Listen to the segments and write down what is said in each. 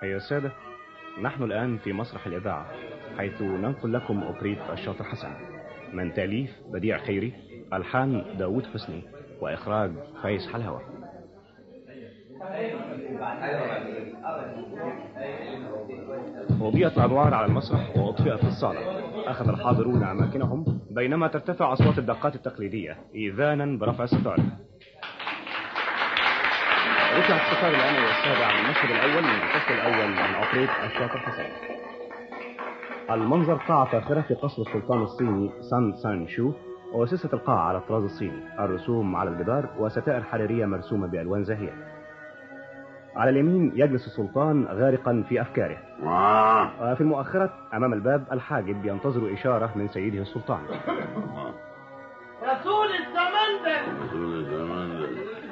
أيها السادة نحن الآن في مسرح الإذاعة حيث ننقل لكم أوبريت الشاطر حسن من تأليف بديع خيري ألحان داوود حسني وإخراج فايز حلاوة أضيئت الأنوار على المسرح وأطفئت الصالة أخذ الحاضرون أماكنهم بينما ترتفع أصوات الدقات التقليدية إيذانا برفع الستار رفع الستار الآن يا السادة عن المشهد الأول من الفصل الأول من أوبريت الشاطر حسن المنظر قاعة فاخرة في قصر السلطان الصيني سان سان شو وأسست القاعة على الطراز الصيني الرسوم على الجدار وستائر حريرية مرسومة بألوان زاهية على اليمين يجلس السلطان غارقا في أفكاره وفي المؤخرة أمام الباب الحاجب ينتظر إشارة من سيده السلطان رسول السمندل رسول الزمان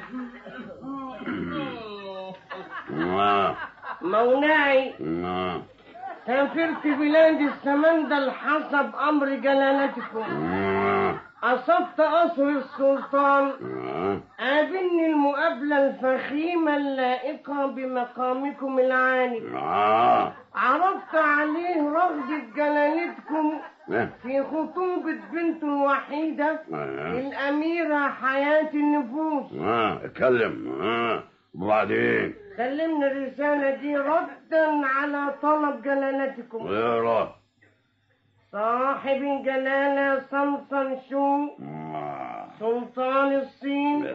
مولاي سافرت بلاد السمندل حسب أمر جلالتكم أصبت قصر السلطان قابلني المقابلة الفخيمة اللائقة بمقامكم العالي عرضت عليه رغبة جلالتكم في خطوبة بنته الوحيدة الأميرة حياة النفوس اتكلم اه وبعدين سلمنا الرسالة دي ردا على طلب جلالتكم اقرا صاحب الجلالة صمصن شو سلطان الصين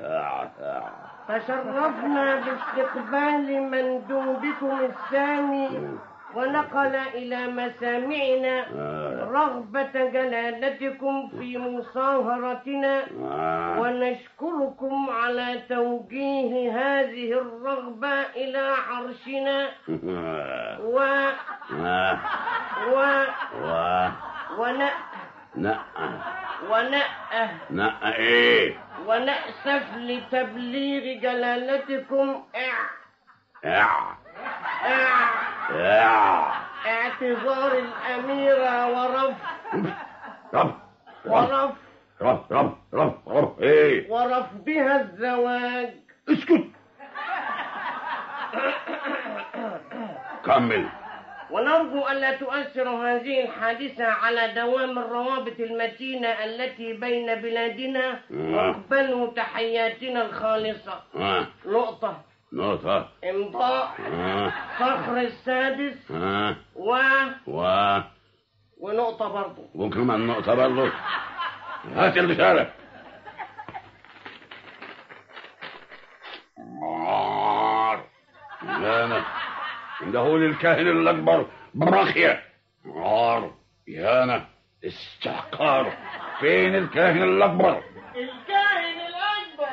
تشرفنا باستقبال مندوبكم الثاني ونقل إلى مسامعنا رغبة جلالتكم في مصاهرتنا ونشكركم على توجيه هذه الرغبة إلى عرشنا و و ونأ نأ ونأ نأ ايه ونأسف لتبليغ جلالتكم إع اع إع اع اعتذار الأميرة ورفض رب ورفض رب رب رب رب ايه ورفضها الزواج اسكت كمل ونرجو ألا تؤثر هذه الحادثة على دوام الروابط المتينة التي بين بلادنا واقبلوا تحياتنا الخالصة ها نقطة نقطة إمضاء ها صخر السادس ها و و ونقطة برضو وكمان نقطة برضه هات الرسالة نار يانا اندهولي الكاهن الأكبر براخيا نار يانا استحقار فين الكاهن الأكبر الكاهن الأكبر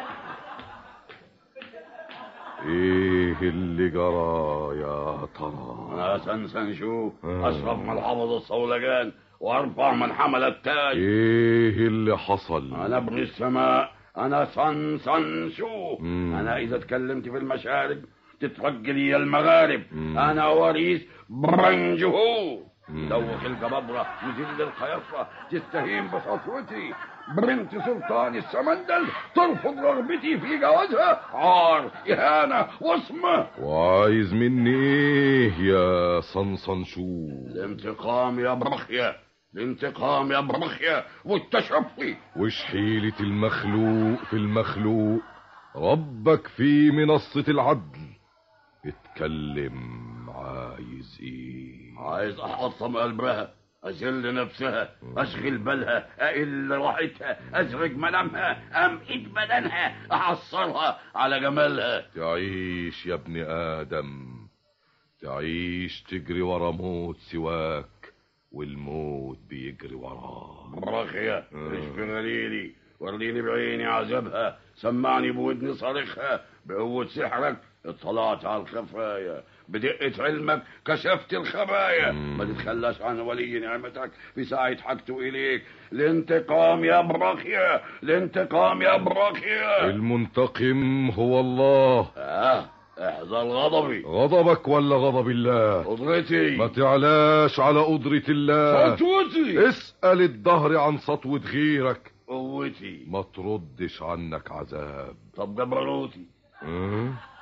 ايه اللي جرى يا ترى أنا سنسن شو أشرف من حفظ الصولجان وأرفع من حمل التاج ايه اللي حصل أنا ابن السماء أنا صن صن شو مم. أنا إذا اتكلمت في المشارب تتفج لي المغارب مم. أنا وريث برنجهو مم. دوخ الجبابرة يذل الخيصة تستهين بسطوتي بنت سلطان السمندل ترفض رغبتي في جوازها عار إهانة وصمة وعايز مني ايه يا صنصن شو الانتقام يا برخية الانتقام يا برخية والتشفي وش حيلة المخلوق في المخلوق ربك في منصة العدل اتكلم عايز ايه عايز احطم قلبها اذل نفسها اشغل بالها اقل راحتها ازعج منامها امئد بدنها احصرها على جمالها تعيش يا ابن آدم تعيش تجري ورا موت سواك والموت بيجري وراه براخية اشفي غليلي وريني بعيني عذابها سمعني بودني صريخها بقوة سحرك اطلعت على الخفايا بدقة علمك كشفت الخبايا ما تتخلاش عن ولي نعمتك في ساعة حاجته إليك الانتقام يا براخية الانتقام يا براخية المنتقم هو الله آه احذر غضبي غضبك ولا غضب الله قدرتي ما تعلاش على قدرة الله سطوتي اسأل الدهر عن سطوة غيرك قوتي ما تردش عنك عذاب طب جبروتي أه؟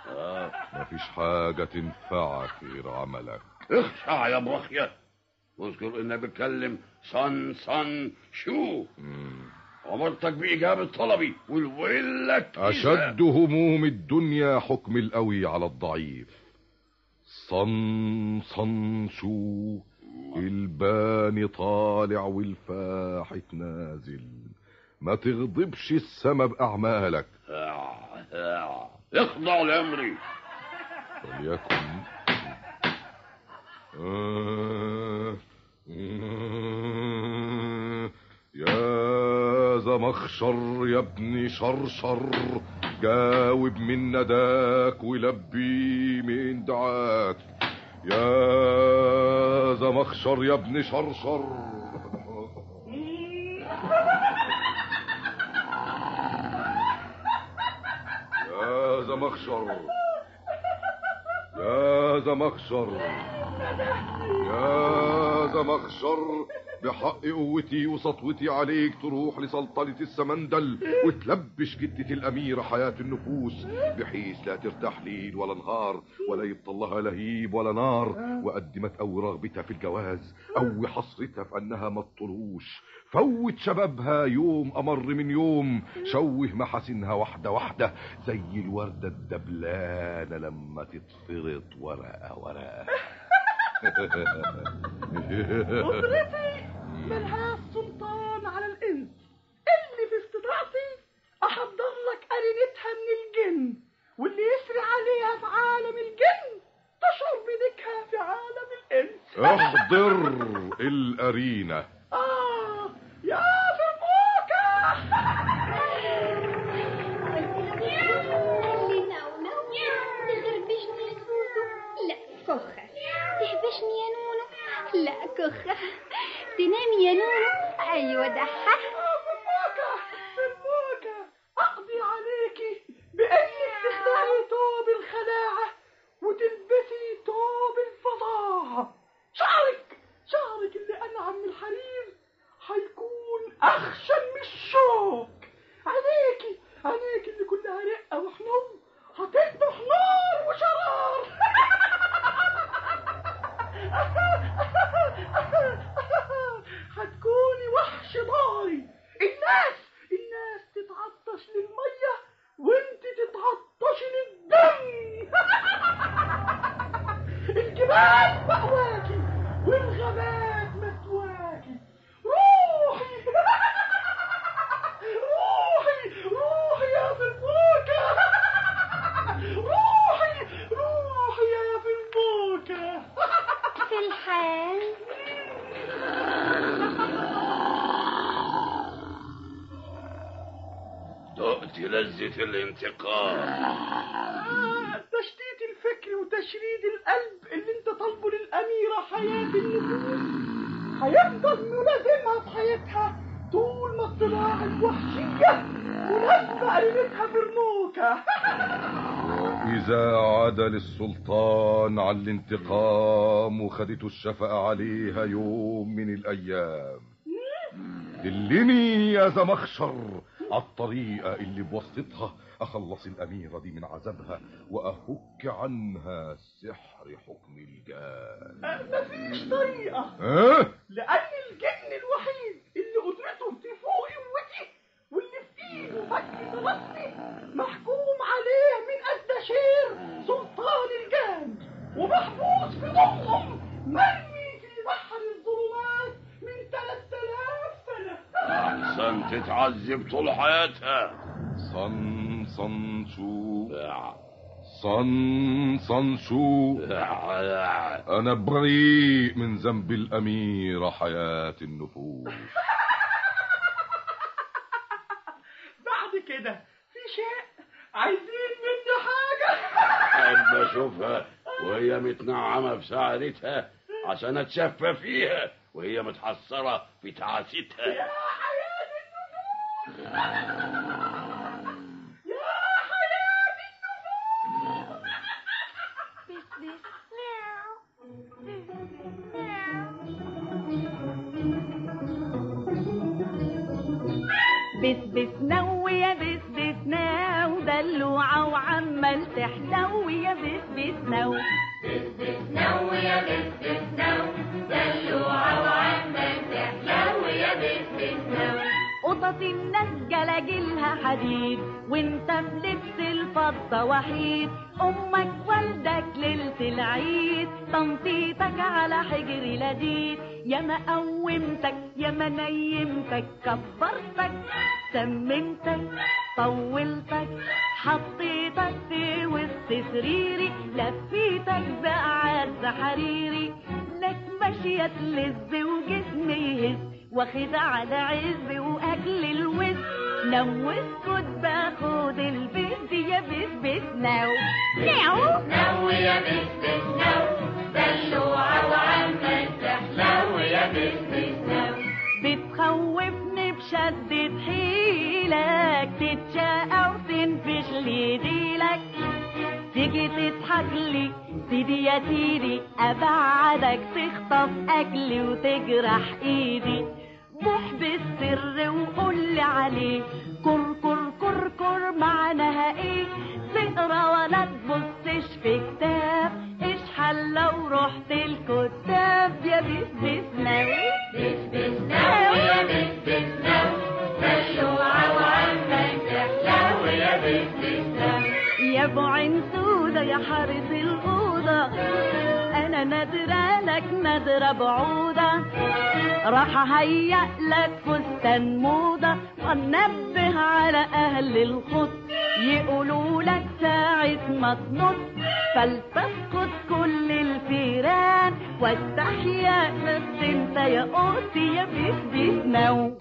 آه. مفيش حاجة تنفعك غير عملك اخشع يا ابو اخيا واذكر اني بتكلم صن صن شو امرتك باجابه طلبي والويل لك إذا- أشد هموم الدنيا حكم القوي على الضعيف صن صن شو الباني طالع والفاحت نازل ما تغضبش السما بأعمالك آه، آه. اخضع لامري وليكن آه، آه، يا زمخشر يا ابن شرشر جاوب من نداك ولبي من دعاك يا زمخشر يا ابن شرشر يا زمخشر يا زمخشر يا زمخشر بحق قوتي وسطوتي عليك تروح لسلطنة السمندل وتلبش جدة الأميرة حياة النفوس بحيث لا ترتاح ليل ولا نهار ولا يبطل لها لهيب ولا نار وقد ما تقوي رغبتها في الجواز قوي حسرتها في أنها ما تطلوش فوت شبابها يوم أمر من يوم شوه محاسنها واحدة واحدة زي الوردة الدبلانة لما تتفرط ورقة ورقة قدرتي ملهاش سلطان على الإنس اللي في استطاعتي أحضر لك قرينتها من الجن واللي يسري عليها في عالم الجن تشعر بذكها في عالم الإنس احضر الأرينة آه يا فرموكة اللي نونو تغربشني يا سوسو لا كخة تهبشني يا نونو لا كخة تنامي يا نونو ايوه دحة فرموكة فرموكة أقضي عليكي بأنك تخلعي توب الخلاعة وتلبسي توب الفظاعة شعرك شعرك اللي أنعم من الحرير هيكون أخشن من الشوك عينيكي عينيكي اللي كلها رقة وحنون هتذبح نار وشرار هتكوني وحش ضاري الناس الناس تتعطش للمية وانت تتعطشي للدم الجبال مأواكي والغابات مثواكي روحي روحي روحي يا فرفوكة روحي روحي يا فرفوكة في الحال دقت لذة الانتقام آه، تشتيت الفكر وتشريد القلب اللي انت طالبه للأميرة حياة النفوس هيفضل ملازمها في حياتها طول ما الطباع الوحشية مناسبة قريبتها برموكة إذا عدل السلطان على الانتقام وخدته الشفقة عليها يوم من الأيام دلني يا زمخشر عالطريقة اللي بواسطتها أخلص الأميرة دي من عذابها وأفك عنها سحر حكم الجان مفيش طريقة ها؟ لأن الجن الوحيد اللي قدرته تفوق قوتي واللي في إيده فك راسي محكوم عليه من الدشير سلطان الجان ومحبوس في ضمهم مرمي في بحر الظلمات من 3000 سنة احسن تتعذب طول حياتها صن صن شو آه. صن صن شو آه. أنا بريء من ذنب الأميرة حياة النفوس بعد كده في شيء عايزين مني حاجة احب اشوفها وهي متنعمة في سعادتها عشان اتشفى فيها وهي متحسرة في تعاستها يا حياة النفوس يا حياة النفوس بس بس بس بس نو يا بس بس ناو ده دلوعة وعمال تحلو يا بس بس نو نو يا بس بس نو دلوعة وعمال تحلو يا بس بس نو قطط الناس جلاجلها حديد وانت بلبس الفضة وحيد امك والدك ليلة العيد تنطيطك على حجر لذيذ يا ما قومتك يا ما نيمتك كبرتك سمنتك طولتك حطيتك في وسط سريري لفيتك بأعز حريري لك ماشية تلز وجسمي يهز واخد على عز واكل الوز نم واسكت باخد البيت يا بس بس ناو ناو نو يا بس بس نو دلوعة وعمال تحلو يا بس بس نو بتخوفني بشدة حيلك تتشقى وتنفش لي ديلك تيجي تضحك لي سيدي يا سيدي ابعدك تخطف اكلي وتجرح ايدي بوح بالسر وقول لي عليه كر كر كر كر معناها ايه تقرا ولا تبصش في كتاب اشحال لو رحت الكتاب يا بس بس ناوي بس بس نو يا بس بس نو دلوعة وعمال تحلو يا بس بس نو يا ابو عين سودا يا حارس الأوضة أنا نادرة لك نادرة بعودة راح أهيأ لك فستان موضة وأنبه على أهل الخط يقولوا لك ساعة ما تنط فلتسقط كل الفيران واستحيا بس انت يا قوتي يا بيس بيس نو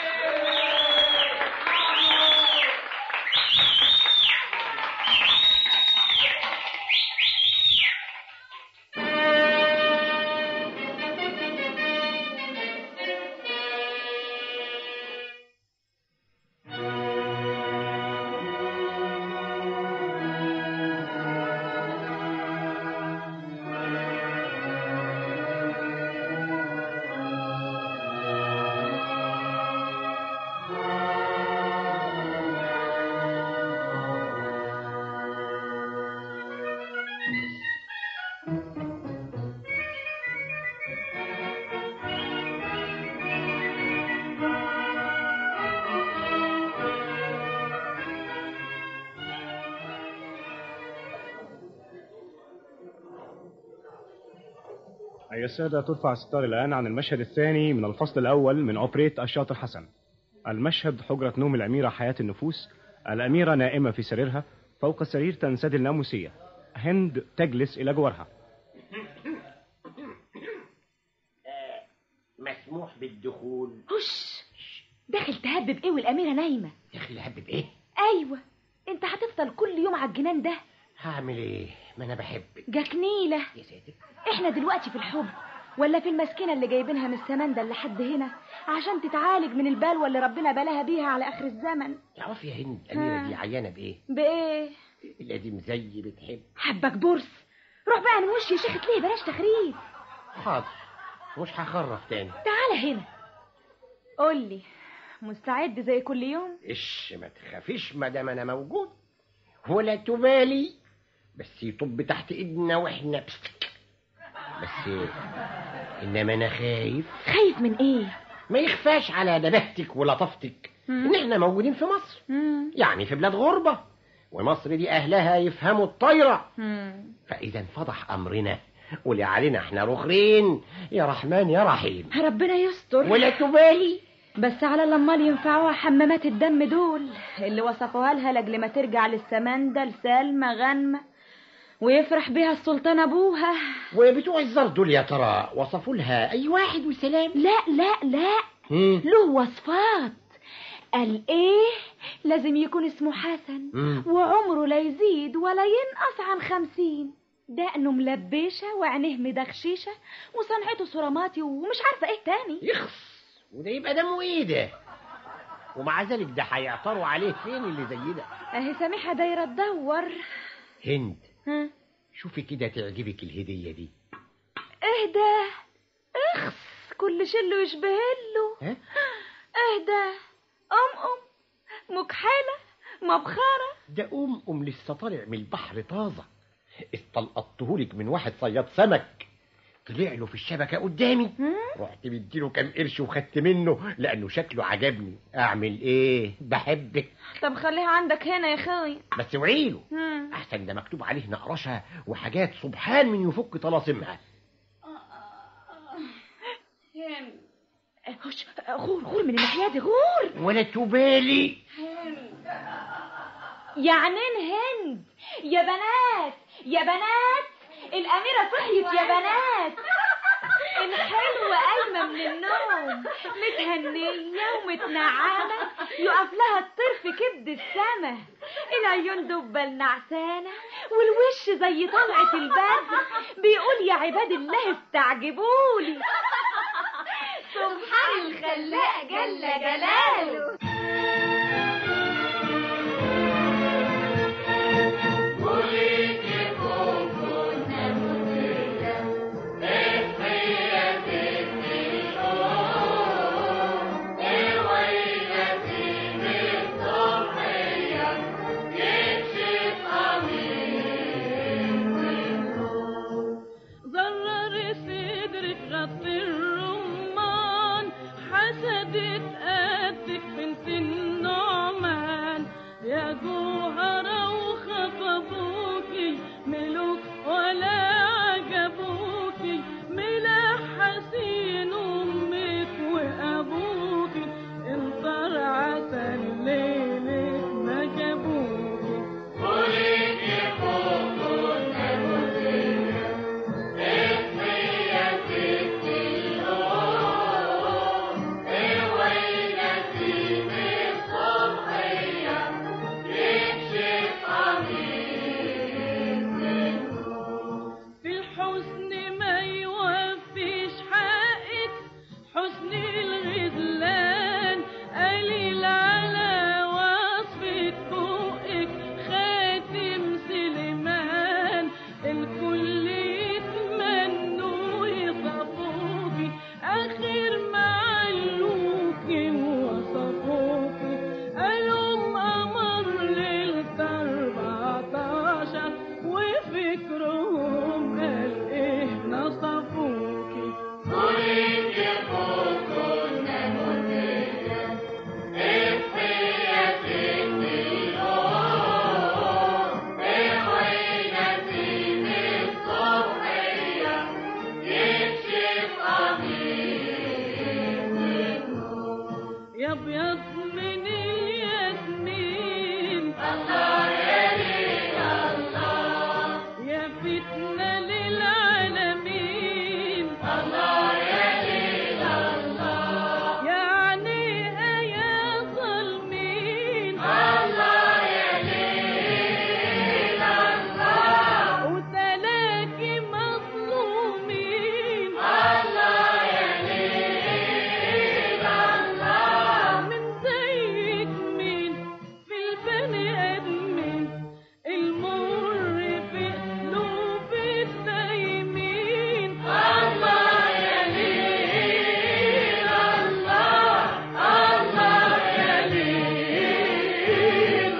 أيها السادة ترفع الستار الآن عن المشهد الثاني من الفصل الأول من أوبريت الشاطر حسن المشهد حجرة نوم الأميرة حياة النفوس الأميرة نائمة في سريرها فوق السرير تنسدل ناموسية هند تجلس إلى جوارها مسموح بالدخول هش داخل تهبب ايه والاميره نايمه داخل هبب ايه ايوه انت هتفضل كل يوم على الجنان ده هعمل ايه ما انا بحبك جاك نيله يا ساتر احنا دلوقتي في الحب ولا في المسكنه اللي جايبينها من السمندة لحد هنا عشان تتعالج من البلوى اللي ربنا بلاها بيها على اخر الزمن تعرف يا هند الاميره دي عيانه بايه بايه القديم زي بتحب حبك بورس روح بقى نوش يا شيخة ليه بلاش تخريف حاضر مش هخرف تاني تعالى هنا قولي مستعد زي كل يوم ايش ما تخافيش ما دام انا موجود ولا تبالي بس يطب تحت ايدنا واحنا بستك بس انما انا خايف خايف من ايه ما يخفاش على نباهتك ولطافتك ان احنا موجودين في مصر مم. يعني في بلاد غربة ومصر دي أهلها يفهموا الطايرة مم. فإذا انفضح أمرنا قولي علينا احنا رخرين يا رحمن يا رحيم ربنا يستر ولا تبالي بس على الامال ينفعوها حمامات الدم دول اللي وصفوها لها لاجل ما ترجع للسمندة لسلمى غنمة ويفرح بيها السلطان ابوها وبتوع الزر دول يا ترى وصفوا لها أي واحد وسلام لا لا لا مم. له وصفات قال ايه لازم يكون اسمه حسن مم. وعمره لا يزيد ولا ينقص عن خمسين دقنه ملبشة وعينيه مدخشيشة وصنعته صراماتي ومش عارفة ايه تاني يخص وده يبقى دمه ايه ده ومع ذلك ده هيعتروا عليه فين اللي زي ده اهي سامحة دايرة تدور هند ها شوفي كده تعجبك الهدية دي اهدى اخس كل شله يشبهله ها اهدى ام ام مكحلة مبخرة ده قوم قوم لسه طالع من البحر طازة استلقطتهولك من واحد صياد سمك طلع له في الشبكة قدامي رحت مديله كام قرش وخدت منه لأنه شكله عجبني أعمل إيه بحبك طب خليها عندك هنا يا خوي بس وعيله مم. أحسن ده مكتوب عليه نقرشها وحاجات سبحان من يفك طلاسمها هش غور غور من الناحية دي غور ولا تبالي يا عنين هند يا بنات يا بنات الأميرة صحيت يا بنات الحلوة قايمة من النوم متهنية ومتنعمة يقف لها الطير في كبد السما العيون دبة النعسانة والوش زي طلعة البدر بيقول يا عباد الله استعجبولي سبحان الخلاق جل جلاله زرر صدرك غطي الرمان حسدت قدك بنت النعمان يا جوهرة وخطبوكي ملوك ولا عجبوكي ملاح حسين أمك وأبوكي انطر عسل ليلك ما جابوكي في الحسن ما يوفيش حقك حسن الغزلان قليل على وصفة فوقك خاتم سليمان الكل يتمنوا يصفوكي آخر ما علوكي ووصفوكي قالوا قمر ليلة أربعتاشر وفكرهم قال إيه نصفوكي يا ابيض من الياسمين الله يا ليل الله يا فتنة للعالمين الله يا ليل الله يا عينيها يا ظالمين الله يا ليل الله وتلاقي مظلومين الله يا ليل الله من زيك مين في البني ادمين المر في قلوب الدايمين الله يا ليل الله الله يا ليل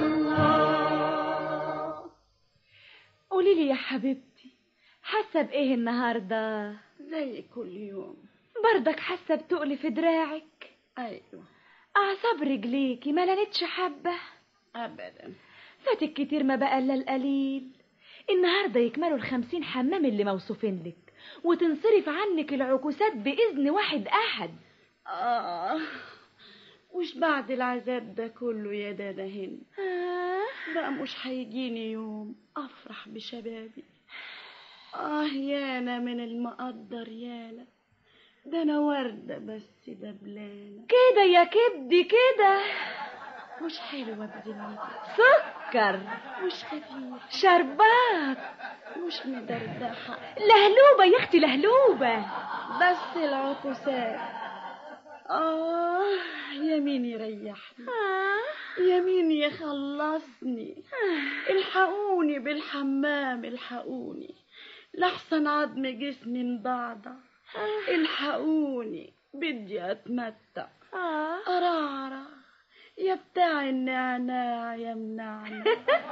الله قولي لي يا حبيبتي حاسة بإيه النهاردة زي كل يوم بردك حاسة بتقل في دراعك ايوه أعصاب رجليكي ما لانتش حبة ابدا فاتك كتير ما بقى إلا القليل النهاردة يكملوا الخمسين حمام اللي موصوفين لك وتنصرف عنك العكوسات بإذن واحد أحد اه وش بعد العذاب ده كله يا دادا هند آه. بقى مش هيجيني يوم افرح بشبابي اه يانا من المقدر يانا ده انا وردة بس دبلانة كده يا كبدي كده مش حلوة بذمتك سكر مش خفيف شربات مش مدردحة لهلوبة يا أختي لهلوبة بس العكوسات آه يمين يريحني آه. يمين يخلصني الحقوني بالحمام الحقوني لحسن عظم جسمي مضعضع الحقوني بدي اتمتع آه. ارعرع يا بتاع النعناع يا منعنع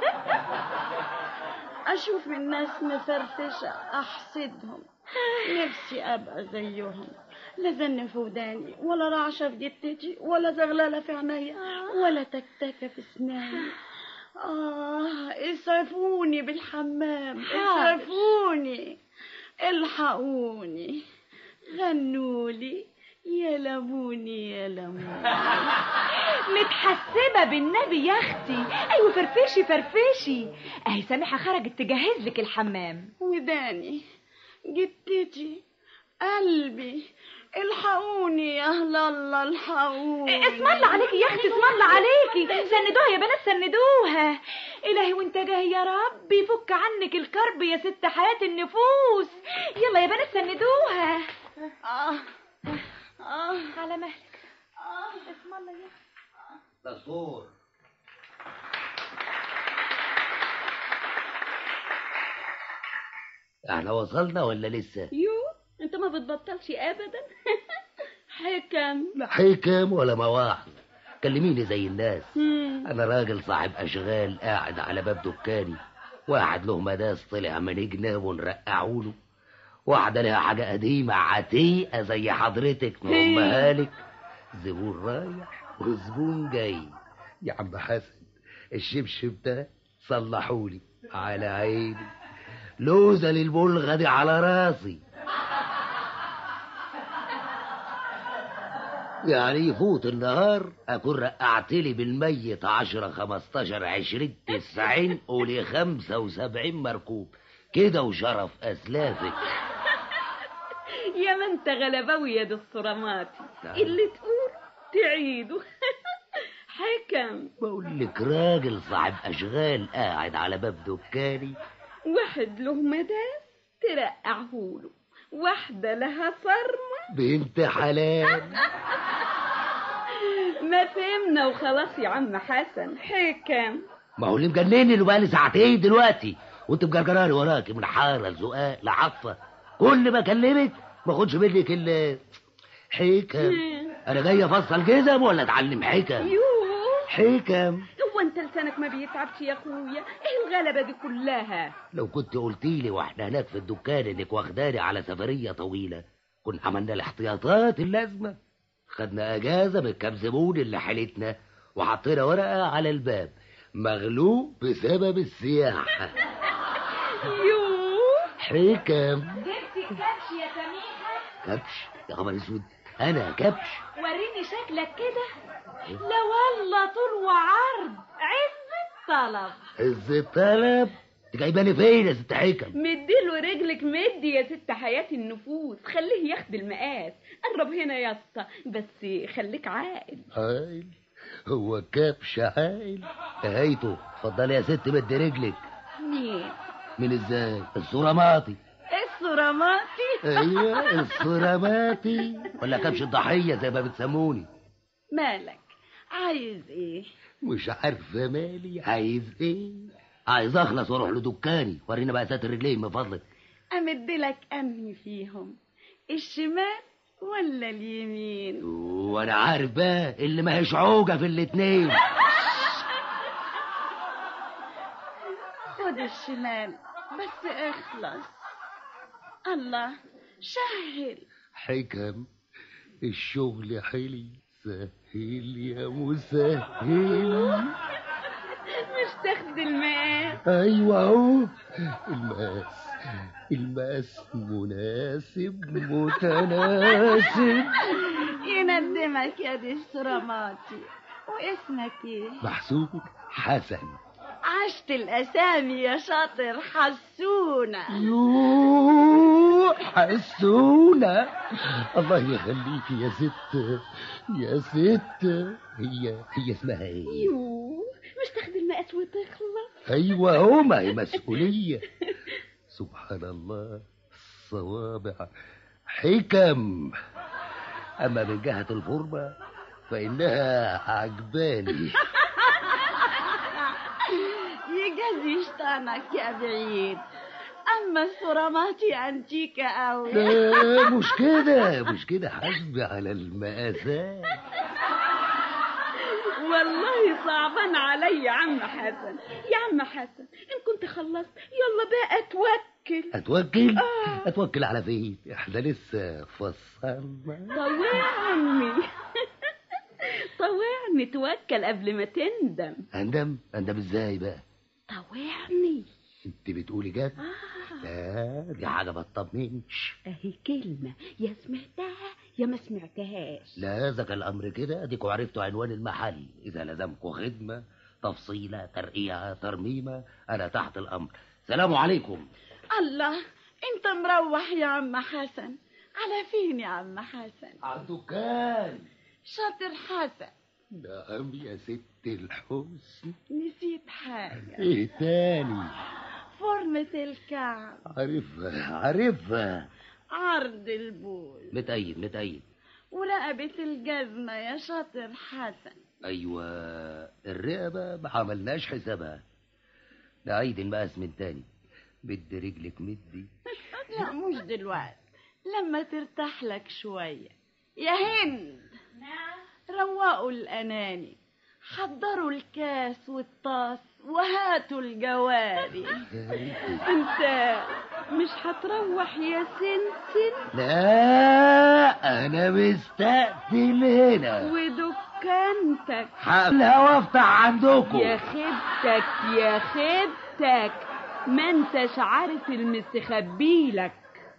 أشوف الناس مفرفشة أحسدهم نفسي أبقى زيهم لا زن في وداني ولا رعشة في جتتي ولا زغللة في عينيا ولا تكتكة في اسناني آه اسعفوني بالحمام حاضر. اسعفوني الحقوني غنولي يا لموني يا لموني متحسبة بالنبي يا اختي ايوه فرفشي فرفشي اهي سامحة خرجت تجهز لك الحمام وداني جتتي قلبي الحقوني يا اهل الله الحقوني اسم الله عليكي يا اختي اسم الله عليكي سندوها يا بنات سندوها الهي وانت جاي يا رب يفك عنك الكرب يا ست حياة النفوس يلا يا بنات سندوها آه. آه. على مهلك اسم الله يا اختي دستور احنا وصلنا ولا لسه يو انت ما بتبطلش ابدا حكم لا حكم ولا مواعظ كلميني زي الناس مم. انا راجل صاحب اشغال قاعد على باب دكاني واحد له مداس طلع من جنابه نرقعوا له واحدة لها حاجة قديمة عتيقة زي حضرتك نرمها لك زبون رايح وزبون جاي يا عم حسن الشبشب ده صلحولي على عيني لوزة للبلغة دي على راسي يعني يفوت النهار اكون رقعت لي بالميت عشرة خمستاشر عشرين تسعين قولي خمسة وسبعين مركوب كده وشرف اسلافك يا ما انت غلباوي يا دستورماتي اللي تقول تعيده حكم بقول لك راجل صاحب اشغال قاعد على باب دكاني واحد له مداس ترقعهوله واحدة لها صرمة بنت حلال ما فهمنا وخلاص يا عم حسن حكم ما هو اللي مجنني اللي بقالي ساعتين دلوقتي وانت مجرجراني وراكي من حاره لزقاق لعطفه كل ما اكلمك ما اخدش منك الا حكم انا جاي افصل جزم ولا اتعلم حكم يوه حكم هو انت لسانك ما بيتعبش يا اخويا ايه الغلبة دي كلها لو كنت قلتي لي واحنا هناك في الدكان انك واخداني على سفريه طويله كنا عملنا الاحتياطات اللازمه خدنا اجازه من كام زبون اللي حالتنا وحطينا ورقه على الباب مغلوب بسبب السياحه يوه حكم جبتي الكبش يا سميحة كبش يا خبر اسود انا كبش وريني شكلك كده لا والله طول وعرض عز الطلب عز الطلب انت جايباني فين يا ست حكم مديله رجلك مدي يا ست حياة النفوس خليه ياخد المقاس قرب هنا يا اسطى بس خليك عاقل عايل هو كبش عايل نهايته اتفضلي يا ست مد رجلك مين من ازاي الصورماتي الصراماتي ايوه الصورماتي ولا كبش الضحيه زي ما بتسموني مالك عايز ايه مش عارفه مالي عايز ايه عايز اخلص واروح لدكاني ورينا بقى ساتر رجلين من فضلك امدلك انهي فيهم الشمال ولا اليمين وانا عارف بقى اللي ما هيش عوجه في الاتنين خد الشمال بس اخلص الله شهل حكم الشغل حلي سهل يا مسهل مش تاخد المقاس ايوه اهو المقاس المقاس مناسب متناسب يندمك يا دي الصراماتي واسمك ايه محسوبك حسن عشت الاسامي يا شاطر حسونة يوه حسونة الله يخليكي يا ست يا ست هي هي اسمها ايه يوه مش تاخد المقاس وتخلص ايوه هو ما هي مسؤولية سبحان الله الصوابع حكم اما من جهة الفورمة فانها عجباني يجازي شطانك يا بعيد اما الصراماتي انتيكة قوي لا مش كده مش كده حسبي على المقاسات والله صعبان علي يا عم حسن يا عم حسن ان كنت خلصت يلا بقى توكل اتوكل آه. اتوكل على فين احنا لسه فصلنا طوعني طوعني توكل قبل ما تندم اندم اندم ازاي بقى طوعني انت بتقولي جد آه. لا دي حاجه ما تطمنش اهي كلمة يا سمعتها يا ما سمعتهاش لا اذا كان الامر كده اديكوا عرفتوا عنوان المحل اذا لزمكوا خدمه تفصيله ترقيعه ترميمه انا تحت الامر سلام عليكم الله انت مروح يا عم حسن على فين يا عم حسن على الدكان شاطر حسن نعم يا ست الحسن نسيت حاجة ايه تاني فورمة الكعب عارفها عارفها عرض البول متأيد متأيد ورقبة الجزمة يا شاطر حسن ايوه الرقبه ما عملناش حسابها نعيد المقاس من تاني بدي رجلك مدي لا مش دلوقتي لما ترتاح لك شوية يا هند روقوا الأناني حضروا الكاس والطاس وهاتوا الجواري انت مش هتروح يا سنسن لا انا مستقتل هنا ودكانتك حقلها وافتح عندكم يا خيبتك يا خيبتك ما انتش عارف المستخبي لك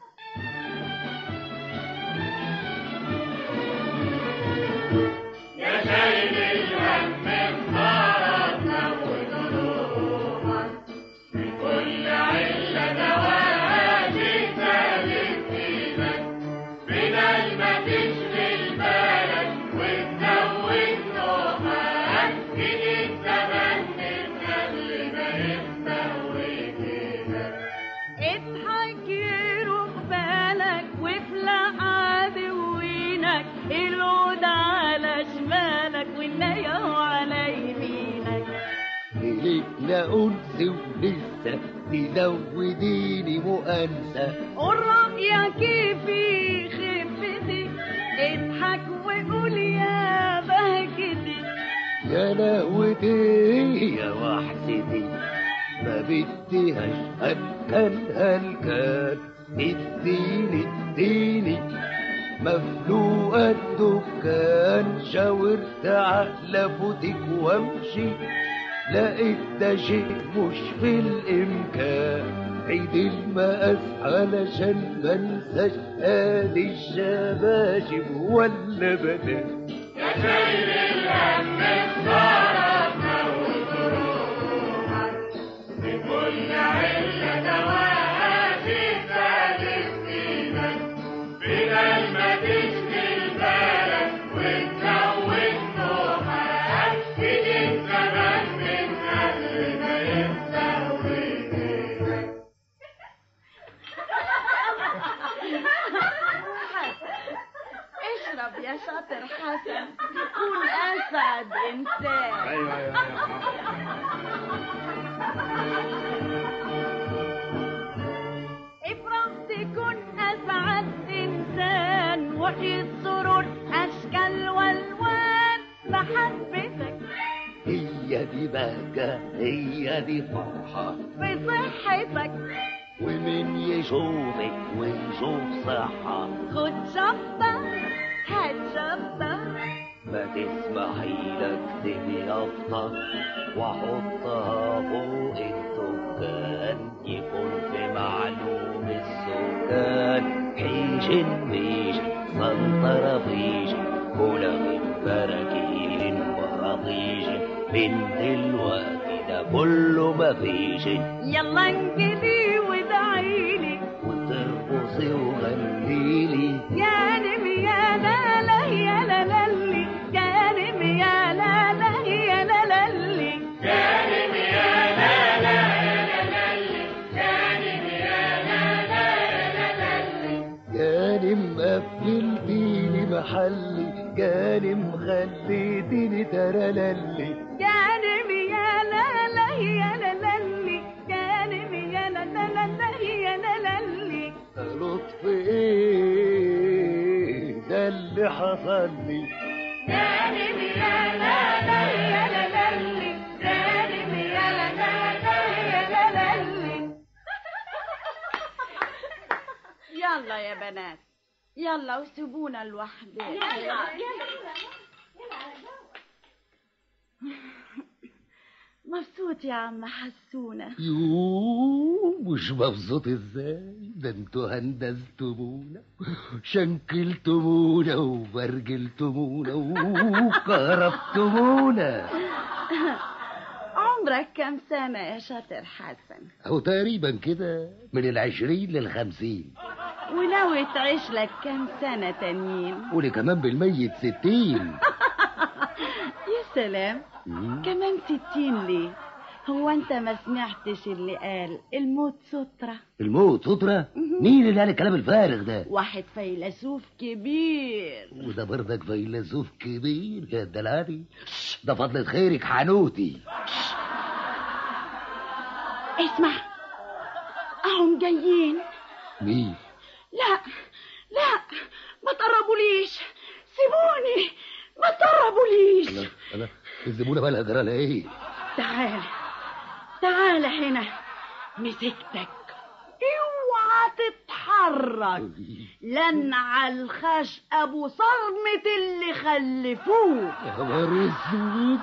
يا شايل الهم بخاراتنا وذنوبك من كل علة دواء تسالك ايدك بدل ما تشغل بالك وتزود نومك جه الزمن من قبل ما يستهويك ايدك اضحك يروح بالك وافلق عدوينك العود على شمالك والنية على يمينك ليك لا انس ولسه تزوديني مؤنسه والرأيك في خفتي اضحك وقول يا بهجتي يا لهوتي يا وحدتي ما بديهاش هلكان هلكان اديني اديني مفلوقة الدكان شاورت على فوتك وامشي لقيت ده شيء مش في الامكان عيد المقاس علشان منساش ادي الشباشب ولا بنات يا شايل الهم بخاراتنا وذنوبك من كل علة دواء تسالك ايدك بدل ما تشغل بالك وتزود نومك جه الزمن من قبل ما يستهويك ايدك اشرب يا شاطر حسن كون اسعد انسان ايوه ايوه ايوه افرح تكون اسعد انسان وحي السرور اشكال والوان محبتك هي دي بهجة هي دي فرحة بصحتك ومن يشوفك ويشوف صحة خد شطة هات شطة ما تسمحي لك تبي يافطة واحطها فوق الدكان يكون في معلوم السكان حيش ميش سلطرة فيش كولا من براكين ورطيش من دلوقتي ده كله مفيش يلا انجلي وادعيلي وترقصي وغنيلي يا نم يا لا لا يا لا لا لي يا نم يا لا لا يا لا لا لي كانم يا لا لا يا لا لي كانم يا لا لا يا لا لي كان مقفلتيني محلي كان مخليتيني ترللي يا نم يا لا لا يا لا لا لي يا نم يا لا لا لا لا يا لا لا لي لطف ايه ده اللي حصل لي كانم يا لا لا يلا يا بنات يلا وسيبونا لوحدنا مبسوط يا عم حسونة يوه مش مبسوط ازاي ده انتوا هندستمونا شنكلتمونا وبرجلتمونا وكهربتمونا عمرك كم سنة يا شاطر حسن أو تقريبا كده من العشرين للخمسين وناوي تعيش لك كم سنة تانيين ولي كمان بالميت ستين يا سلام مم. كمان ستين ليه هو انت ما سمعتش اللي قال الموت سترة الموت سترة مين اللي قال الكلام الفارغ ده واحد فيلسوف كبير وده برضك فيلسوف كبير يا دلالي ده فضلة خيرك حنوتي اسمع اهم جايين مين لا لا ما تقربوليش سيبوني ما تقربوليش انا انا الزبونه مالها جرى لها ايه تعال تعال هنا مسكتك اوعى تتحرك لن على الخش ابو صرمة اللي خلفوه يا خبر اسود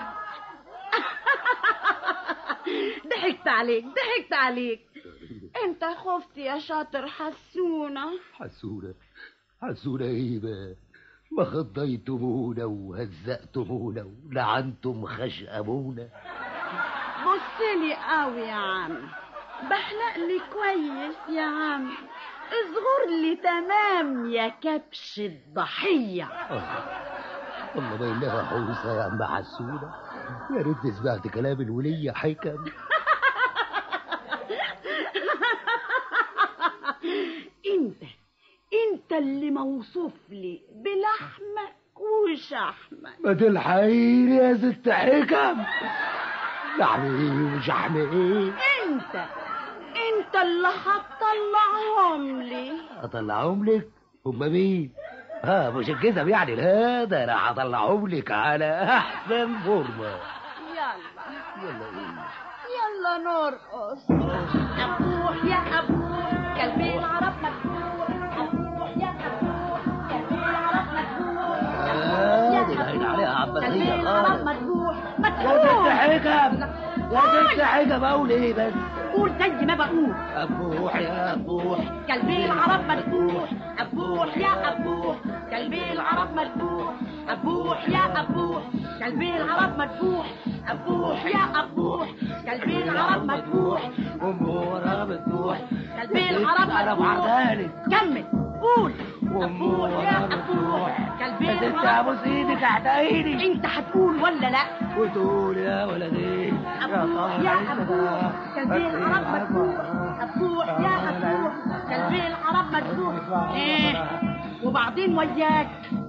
ضحكت عليك ضحكت عليك انت خفت يا شاطر حسونة حسونة حسونة ايه بقى ما خضيتمونا وهزقتمونا ولعنتم خشقمونا بصلي قوي يا عم بحلق لي كويس يا عم اصغر لي تمام يا كبش الضحية آه. والله ما انها حوسه يا عم حسونة يا ريت سمعت كلام الولية حكم انت انت اللي موصوف لي بلحمك وشحمك ما تلحقيني يا ست حكم لحم ايه وشحم ايه انت انت اللي هتطلعهم لي اطلعهم لك هم مين ها مش الجزم يعني لا ده انا هطلعهم لك على احسن فورمه يلا يلا ايه يلا نرقص أبوح يا أبوح قلبي العرب مفتوح أبوح يا أبوح قلبي العرب مفتوح آه، دي باين عليها قلبي عباسية العرب خالص مفتوح يا ست مفتوح حكم يا ست حكم اقول ايه بس قول زي ما بقول ابوح يا ابوح قلبي العرب مفتوح أبوح يا أبوح قلبي العرب مفتوح أبوح يا أبوح قلبي العرب مفتوح أبوح يا أبوح قلبي العرب مفتوح امورها بتروح قلبي العرب انا مفتوح بعدالك كمل قول وامورها بتروح قلبي بس انت العرب ابوس ايدك تحت ايدي انت هتقول ولا لا وتقول يا ولدي أبوح يا أبوح قلبي العرب مفتوح أبوح يا أبوح قلبي العرب مفتوح إيه وبعدين وياك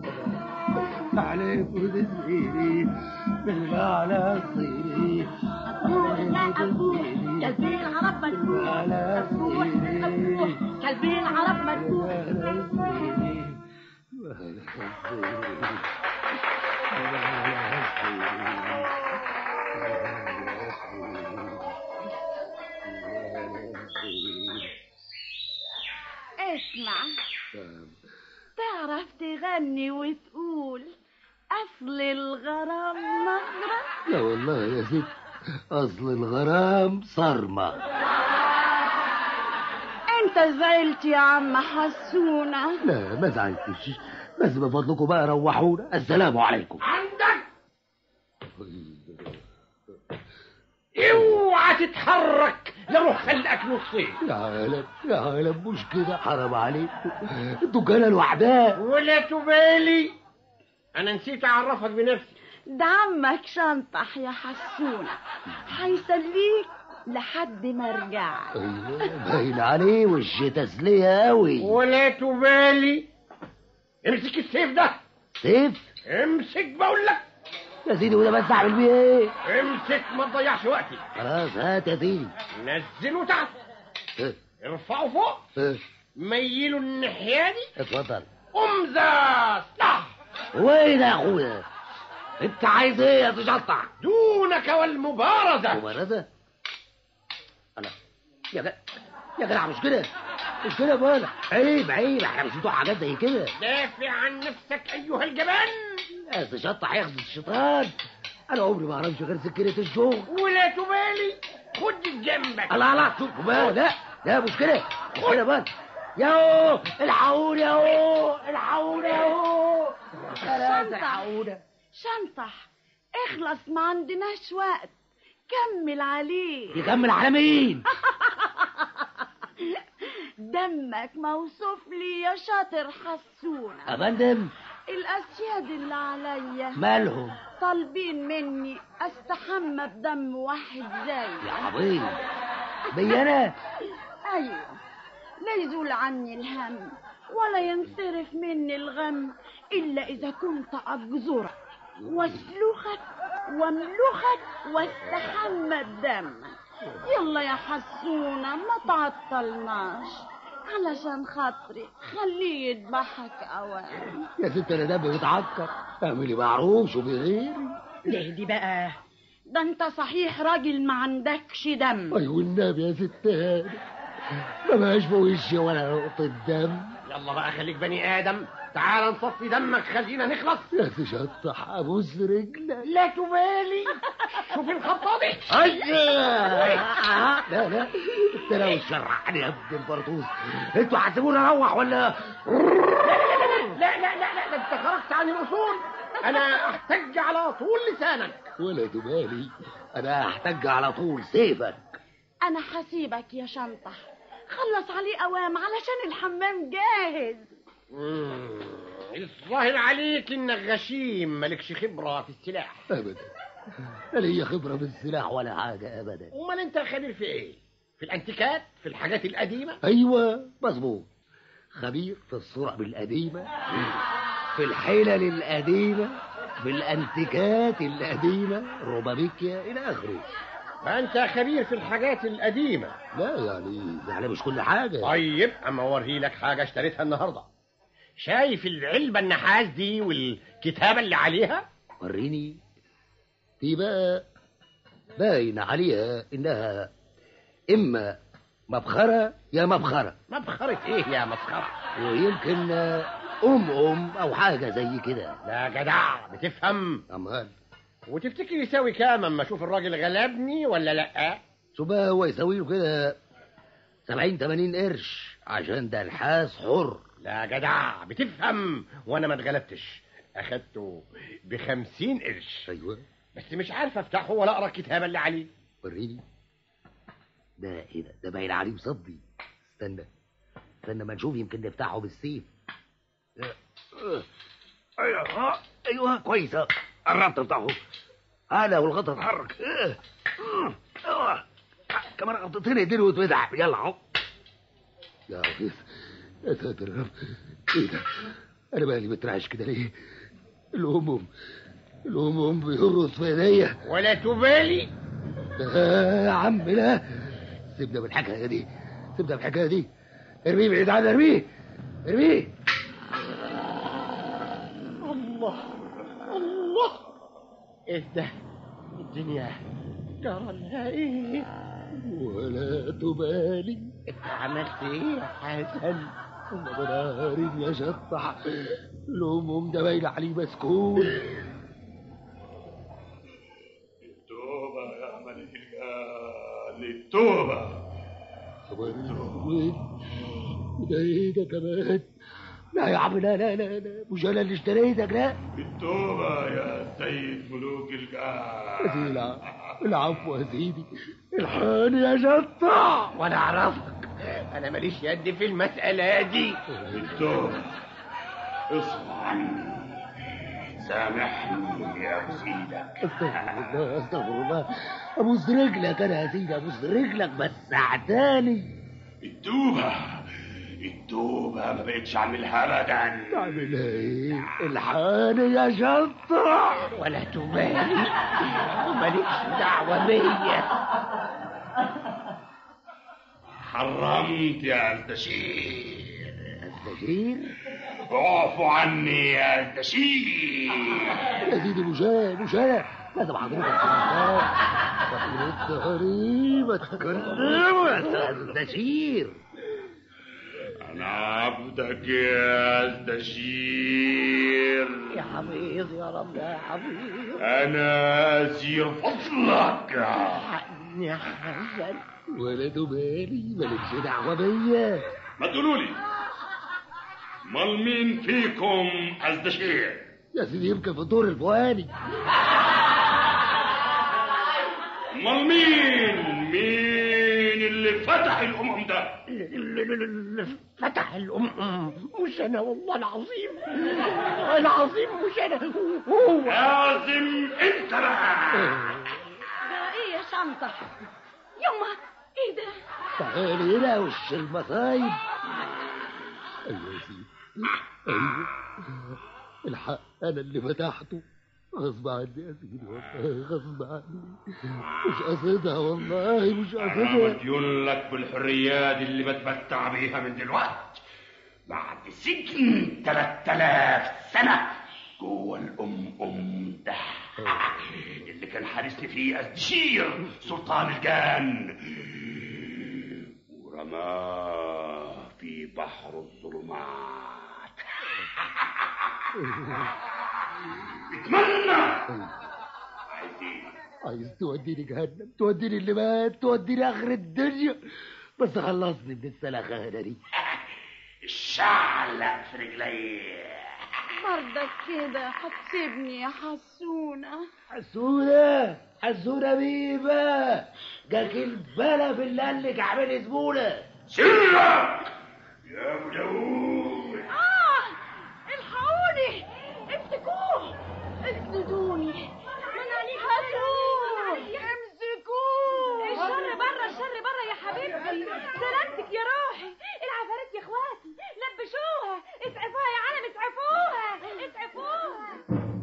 عليك وتسيري بالمعنى تصيري أبوح يا أبوح قلبي العرب مفتوح أبوح أبوح قلبي العرب مفتوح اسمع تعرف تغني وتقول أصل الغرام نظرة لا والله يا ست اصل الغرام صرمه أنت زعلت يا عم حسونة لا ما زعلتش بس من فضلكم بقى روحونا السلام عليكم عندك اوعى تتحرك لروح خلقك نصين يا عالم يا عالم مش كده حرام عليكم انتوا كده لوحدها ولا تبالي انا نسيت اعرفك بنفسي ده عمك شنطح يا حسونة هيسليك لحد ما رجعت ايوه باين عليه وش تسليه قوي ولا تبالي امسك السيف ده سيف امسك بقول لك يا سيدي وده بس اعمل بيه ايه امسك ما تضيعش وقتي خلاص هات يا سيدي نزله تحت اه، ارفعه فوق اه، ميله الناحيه دي اتفضل امزه سلاح وايه ده يا اخويا انت عايز ايه يا تشطع دونك والمبارزه مبارزة انا يا جدع يا جدع مش كده مش كده بقى عيب عيب احنا مش بتوع حاجات زي كده دافع عن نفسك ايها الجبان يا تشطح ياخد الشيطان انا عمري ما اعرفش غير سكرة الشغل ولا تبالي خد جنبك الله الله شوف بقى لا لا مش كده مش كده بقى ياهو الحقوني ياهو الحقوني ياهو ثلاثة الحقوني شنطح اخلص ما عندناش وقت كمل عليه يكمل على مين دمك موصوف لي يا شاطر حسونة يا فندم الأسياد اللي عليا مالهم طالبين مني استحمى بدم واحد زي يا عبيط بي انا ايوه لا يزول عني الهم ولا ينصرف مني الغم الا اذا كنت اجزرك واسلخك واملخك واستحمى بدمك يلا يا حسونة ما تعطلناش علشان خاطري خليه يذبحك اوام يا ست انا دمي بيتعكر اعملي معروف شوفي غيري ليه دي بقى ده انت صحيح راجل ما عندكش دم ايوه النبي يا ست هاني ما بقاش في وشي ولا نقطة دم يلا بقى خليك بني ادم تعال نصفي دمك خلينا نخلص يا تشطح ابوس رجلك لا تبالي شوف الخطه دي لا لا انت لو شرعني يا ابن البرطوس انتوا هتسيبوني اروح ولا لا لا لا لا ده انت خرجت عن الاصول انا احتج على طول لسانك ولا تبالي انا هحتاج على طول سيفك انا حسيبك يا شنطة خلص عليه اوام علشان الحمام جاهز مم، الظاهر عليك انك غشيم مالكش خبره في السلاح ابدا لا ليا خبرة في السلاح ولا حاجة ابدا امال انت خبير في ايه في الانتيكات في الحاجات القديمه ايوه مظبوط خبير في الصرع القديمة في الحلل القديمة في الانتيكات القديمة روبابيكيا الى اخره فانت خبير في الحاجات القديمه لا يعني يعني مش كل حاجة طيب اما اوري لك حاجه اشتريتها النهارده شايف العلبه النحاس دي والكتابه اللي عليها وريني دي بقى باين عليها انها اما مبخرة يا مبخرة مبخره ايه يا مسخره ويمكن ام ام او حاجة زي كده لا جدع بتفهم امال وتفتكر يساوي كام اما اشوف الراجل غلبني ولا لا شو بقى هو يساوي له كده سبعين تمانين قرش عشان ده الحاس حر لا جدع بتفهم وانا ما اتغلبتش اخدته بخمسين قرش ايوه بس مش عارف افتحه ولا اقرا الكتابه اللي عليه وريني ده ايه ده ده باين عليه مصدي استنى استنى ما نشوف يمكن نفتحه بالسيف ايوه ايوه كويس قربت افتحه هلا والغطا اتحرك إيه. أيوة. كمان غطتين ايدين وتودع يلا اهو يا عزيز يا ساتر يا رب ايه ده انا بالي مترعش كده ليه الهموم الهموم بيرقص في ايديا ولا تبالي لا يا عم لا سيبنا من الحكايه دي سيبنا من الحكايه دي ارميه بعيد عنها ارميه ارميه الله الله ايه ده الدنيا جرى لها ايه ولا تبالي انت عملت ايه يا حسن انا بنهارين يا شطح الهموم ده باين عليه مسكون التوبة يا ملك الجال التوبة خبر اسود وده ايه ده كمان لا يا عم لا لا لا لا مش انا اللي اشتريتك لا التوبة يا سيد ملوك الجال سيدي الع- العفو يا سيدي الحقني يا شطح وانا اعرفك انا ماليش يد في المساله دي التوبة اصفى عني سامحني يا ابو سيدك استغفر الله استغفر الله ابوس رجلك انا يا سيدي ابوس رجلك بس عتاني التوبة التوبة ما بقتش اعملها ابدا تعملها ايه الحقني يا شطح ولا تبالي ومالكش دعوه بيا حرمت يا الدشير التغيير اعفوا عني يا الدشير يا سيدي مش انا مش انا لازم حضرتك تقول التهريب اتكلم يا استاذ بشير انا عبدك يا دشير يا حفيظ يا رب يا حفيظ انا اسير فضلك يا حسن ولد بالي مالكش دعوة بيا ما تقولوا لي مال مين فيكم ازدشير يا سيدي يمكن في الدور الفواني مال مين مين اللي فتح الامم ده اللي فتح الأم مش أنا والله العظيم العظيم مش أنا هو لازم انت بقى ده ايه يا شنطة يما ايه ده تعالي هنا وش المصايب ايوه يا سيدي ايوه الحق انا اللي فتحته غصب عني يا سيدي والله غصب عني مش قصدها والله مش انا قصدها مديون لك بالحريات اللي بتمتع بيها من دلوقتي بعد سجن 3000 سنة جوه الأم أم ده اللي كان حارسني فيه أزدشير سلطان الجان ورماه في بحر الظلمات اتمنى عايز ايه عايز توديني جهنم توديني اللي مات توديني اخر الدنيا بس خلصني من السلخانه دي الشعلق في رجلي برضك كده هتسيبني يا حسونة حسونة حسونة بيبة جاك البلا في اللي قال لك اعملي زبونة سرك يا ابو داوود اه الحقوني امسكوه اسندوني من عليه حسون امسكوه الشر بره الشر بره يا حبيبتي سلامتك يا روحي العفاريت يا اخواتي لبشوها اسعفوها يا عالم اسعفوها اسعفوها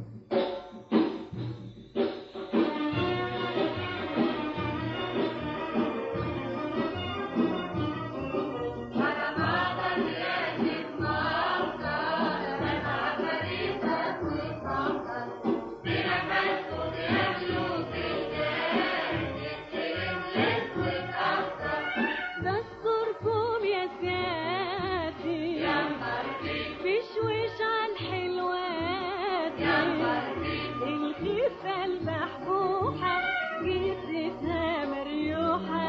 دستوركم يا سيادي بشويش عالحلوات الخفة المحبوحة جثتها مريوحة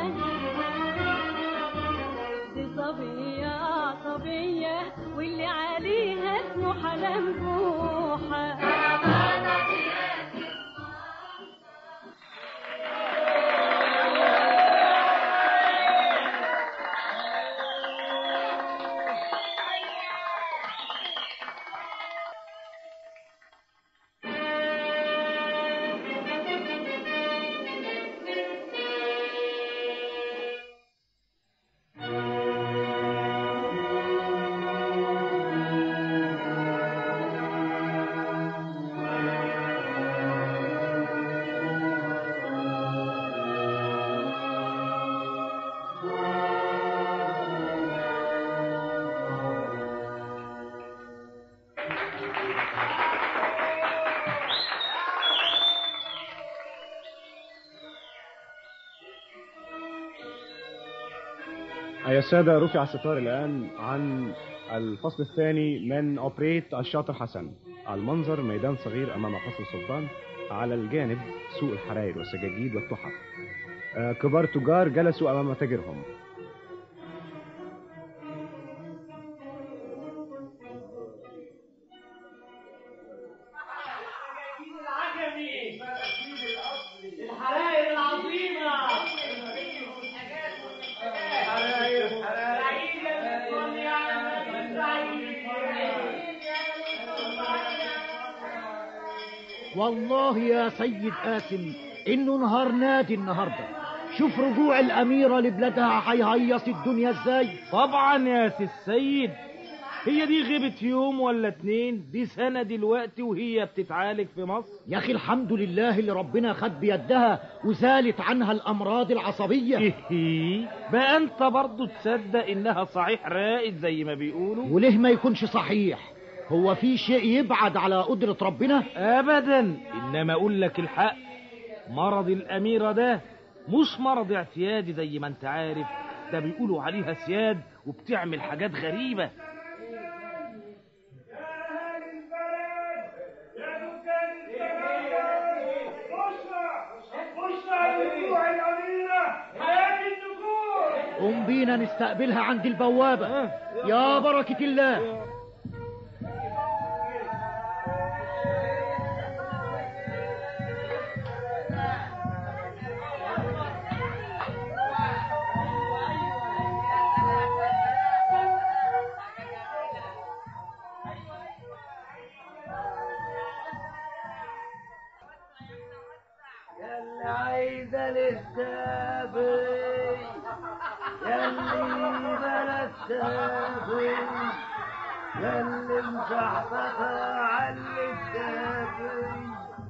دي صبية صبية واللي عليها اسمه حلنبوحة أيها السادة رفع الستار الآن عن الفصل الثاني من أوبريت الشاطر حسن المنظر ميدان صغير أمام قصر السلطان على الجانب سوق الحراير والسجاجيد والتحف آه، كبار تجار جلسوا أمام متاجرهم الحراير العظيمة حراير والله يا سيد قاسم انه نهار نادي النهارده شوف رجوع الاميره لبلادها هيهيص الدنيا ازاي طبعا يا سي السيد هي دي غيبت يوم ولا اتنين دي سنة دلوقتي وهي بتتعالج في مصر يا اخي الحمد لله اللي ربنا خد بيدها وزالت عنها الامراض العصبيه إيه بقى انت برضو تصدق انها صحيح رائد زي ما بيقولوا وليه ما يكونش صحيح هو في شيء يبعد على قدره ربنا ابدا انما اقول لك الحق مرض الاميرة ده مش مرض اعتيادي زي ما انت عارف ده بيقولوا عليها سياد وبتعمل حاجات غريبة قم بينا نستقبلها عند البوابة يا بركة الله ياللي عايزة للسافي ياللي بلا السافي ياللي مصحصحة على السافي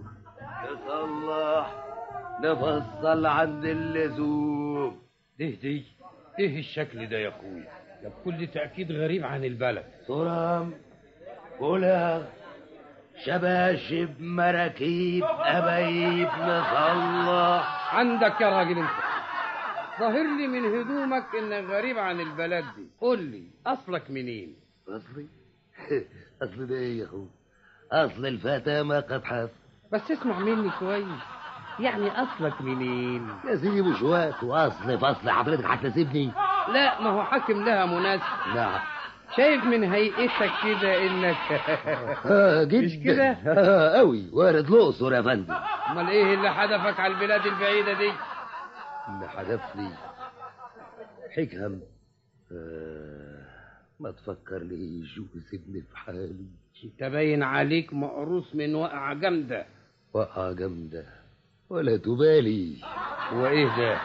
تصلح نفصل عند اللزوم ده دي ايه الشكل ده يا اخويا ده بكل تأكيد غريب عن البلد صرام بلغ شباشب مراكيب أبايب نصلح عندك يا راجل انت ظاهر لي من هدومك انك غريب عن البلد دي قول لي اصلك منين أصلي أصل ده إيه يا أخوي أصل الفتى ما قد حف بس اسمع مني كويس يعني اصلك منين يا سيدي مش وقت وأصل فصل حضرتك هتناسبني لا ما هو حاكم لها مناسب نعم شايف من هيئتك كده انك آه جدا مش كده آه أوي وارد الأقصر يا فندم امال ايه اللي حدفك على البلاد البعيده دي اللي حدف لي حكم آه ما تفكر ليش وسيبني في حالي انت باين عليك مقروص من وقعه جامده وقعة جامدة ولا تبالي وايه ده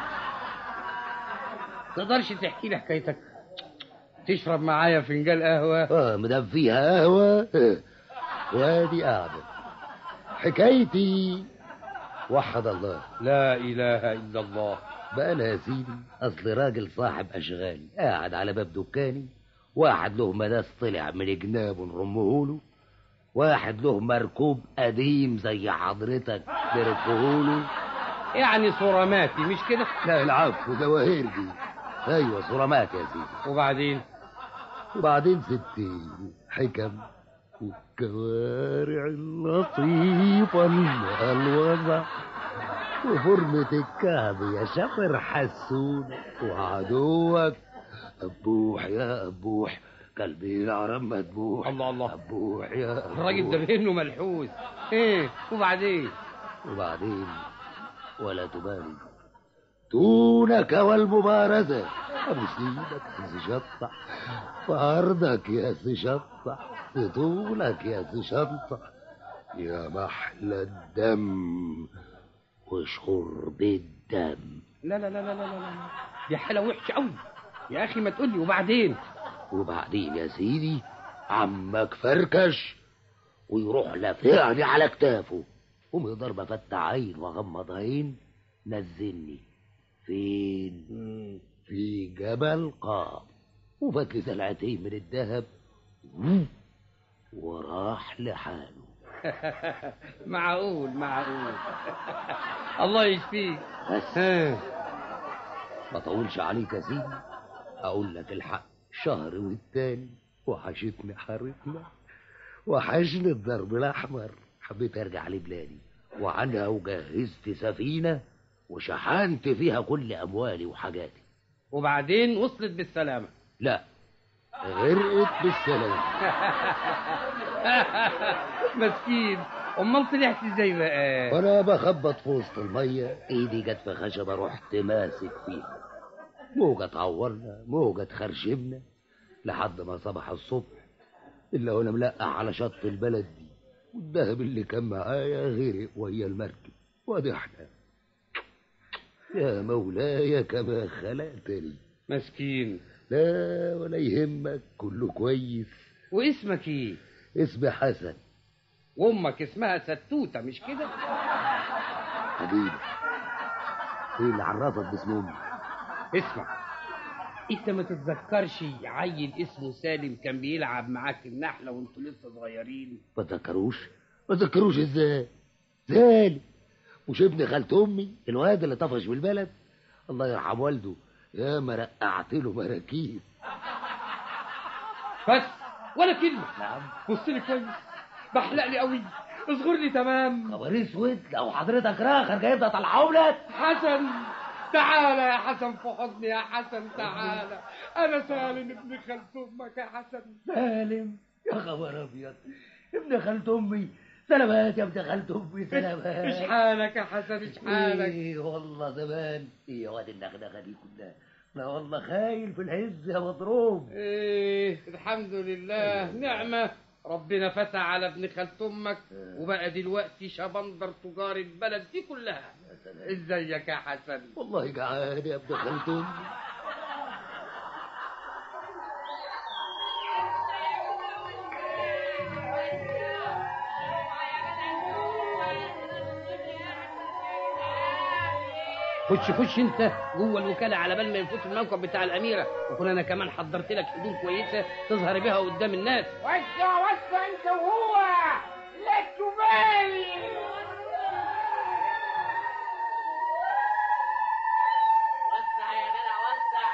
تقدرش تحكي لي حكايتك تشرب معايا فنجان قهوه اه مدام فيها قهوة آه، وادي قاعدة حكايتي وحد الله لا اله الا الله بقى أنا يا سيدي اصل راجل صاحب اشغالي قاعد على باب دكاني واحد له مداس طلع من جنابه نرمهوله واحد له مركوب قديم زي حضرتك نركهوله يعني صراماتي مش كده لا العفو جواهر دي ايوه صرامات يا سيدي وبعدين وبعدين ستي حكم والكوارع اللطيفة الوضع وفرمة الكعب يا شفر حسون وعدوك أبوح يا أبوح قلبي العرم مذبوح الله الله أبوح يا الراجل ده أبوح بينه ملحوس ايه وبعدين وبعدين ولا تبالي دونك والمبارزة أبو سيدك يا شطح وعرضك يا شطح طولك يا شطح يا محلى الدم وشرب الدم لا لا لا لا لا لا لا. دي حاله وحشه قوي يا اخي ما تقول لي وبعدين وبعدين يا سيدي عمك فركش ويروح لافعني على كتافه ومقدر ما فتح عين واغمض عين نزلني فين في جبل قاف وفات لي سلعتين من الذهب وراح لحاله معقول معقول الله يشفيك بس ما طولش عليك يا سيدي اقول لك الحق شهر والتاني وحشتني حارتنا وحشني الضرب الاحمر حبيت ارجع لبلادي وعنها وجهزت سفينه وشحنت فيها كل اموالي وحاجاتي وبعدين وصلت بالسلامه لا غرقت بالسلام مسكين امال طلعت ازاي بقى وانا بخبط في وسط الميه ايدي جت في خشبه رحت ماسك فيها موجه تعورنا موجه تخرشمنا لحد ما صبح الصبح الا وانا ملقح على شط البلد دي والذهب اللي كان معايا غرق ويا المركب وادي احنا يا مولاي كما خلقتني مسكين لا ولا يهمك كله كويس واسمك ايه اسمي حسن وامك اسمها ستوته مش كده حبيبي ايه اللي عرفك باسم امي اسمع انت ما تتذكرش عيل اسمه سالم كان بيلعب معاك النحله وانتوا لسه صغيرين ما تذكروش ما تذكروش ازاي سالم مش ابن خالة امي الواد اللي طفش بالبلد الله يرحم والده يا ما رقعت له مراكيب بس ولا كلمة نعم بص لي كويس بحلق لي قوي اصغر لي تمام خبر اسود لو حضرتك راخر جايب ده طلعهم لك حسن تعالى يا حسن في حضني يا حسن تعالى انا سالم ابن خالت امك يا حسن سالم يا خبر ابيض ابن خالت امي سلامات يا ابن خالت امي سلامات ايش حالك يا حسن ايش حالك ايه والله زمان ايه يا واد النغنغه دي كلها لا والله خايل في العز يا مضروب ايه الحمد لله نعمة ربنا فتح على ابن خالت امك وبقى دلوقتي شبندر تجار البلد دي كلها ازيك يا حسن والله جعان يا ابن خالت امي خش خش انت جوه الوكاله على بال ما يفوت الموكب بتاع الاميره وكون انا كمان حضرت لك هدوم كويسه تظهر بيها قدام الناس وسع وسع انت وهو لا تبالي وسع يا جدع وسع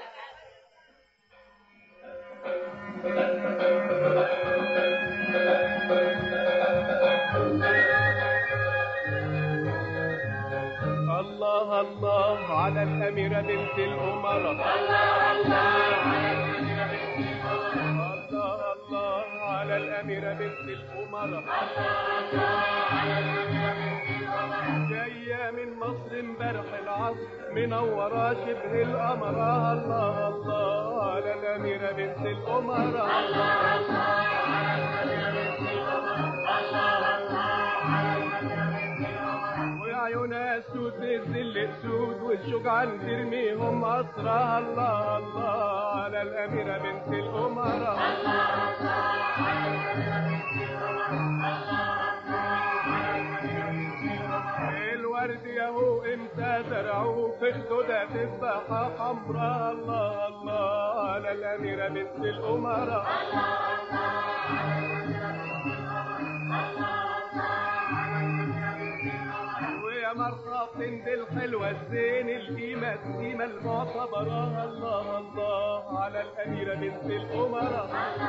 الله الله على الأميرة بنت الأمراء الله الله الله الله على الأميرة بنت الأمراء جاية من مصر امبارح العصر منورة شبه القمر الله الله على الأميرة بنت الأمراء الله الله على الأميرة بنت وعيونها سود الذل اسود والشجعان ترميهم اسرى الله الله على الاميره بنت الامراء الورد ياهو امتى زرعوه في خدودها تفاحة حمراء الله الله على الأميرة بنت الأمراء ويا مرحبتين بالحلوة الزين القيمة القيمة المعتبرة الله الله على الأميرة بنت الأمراء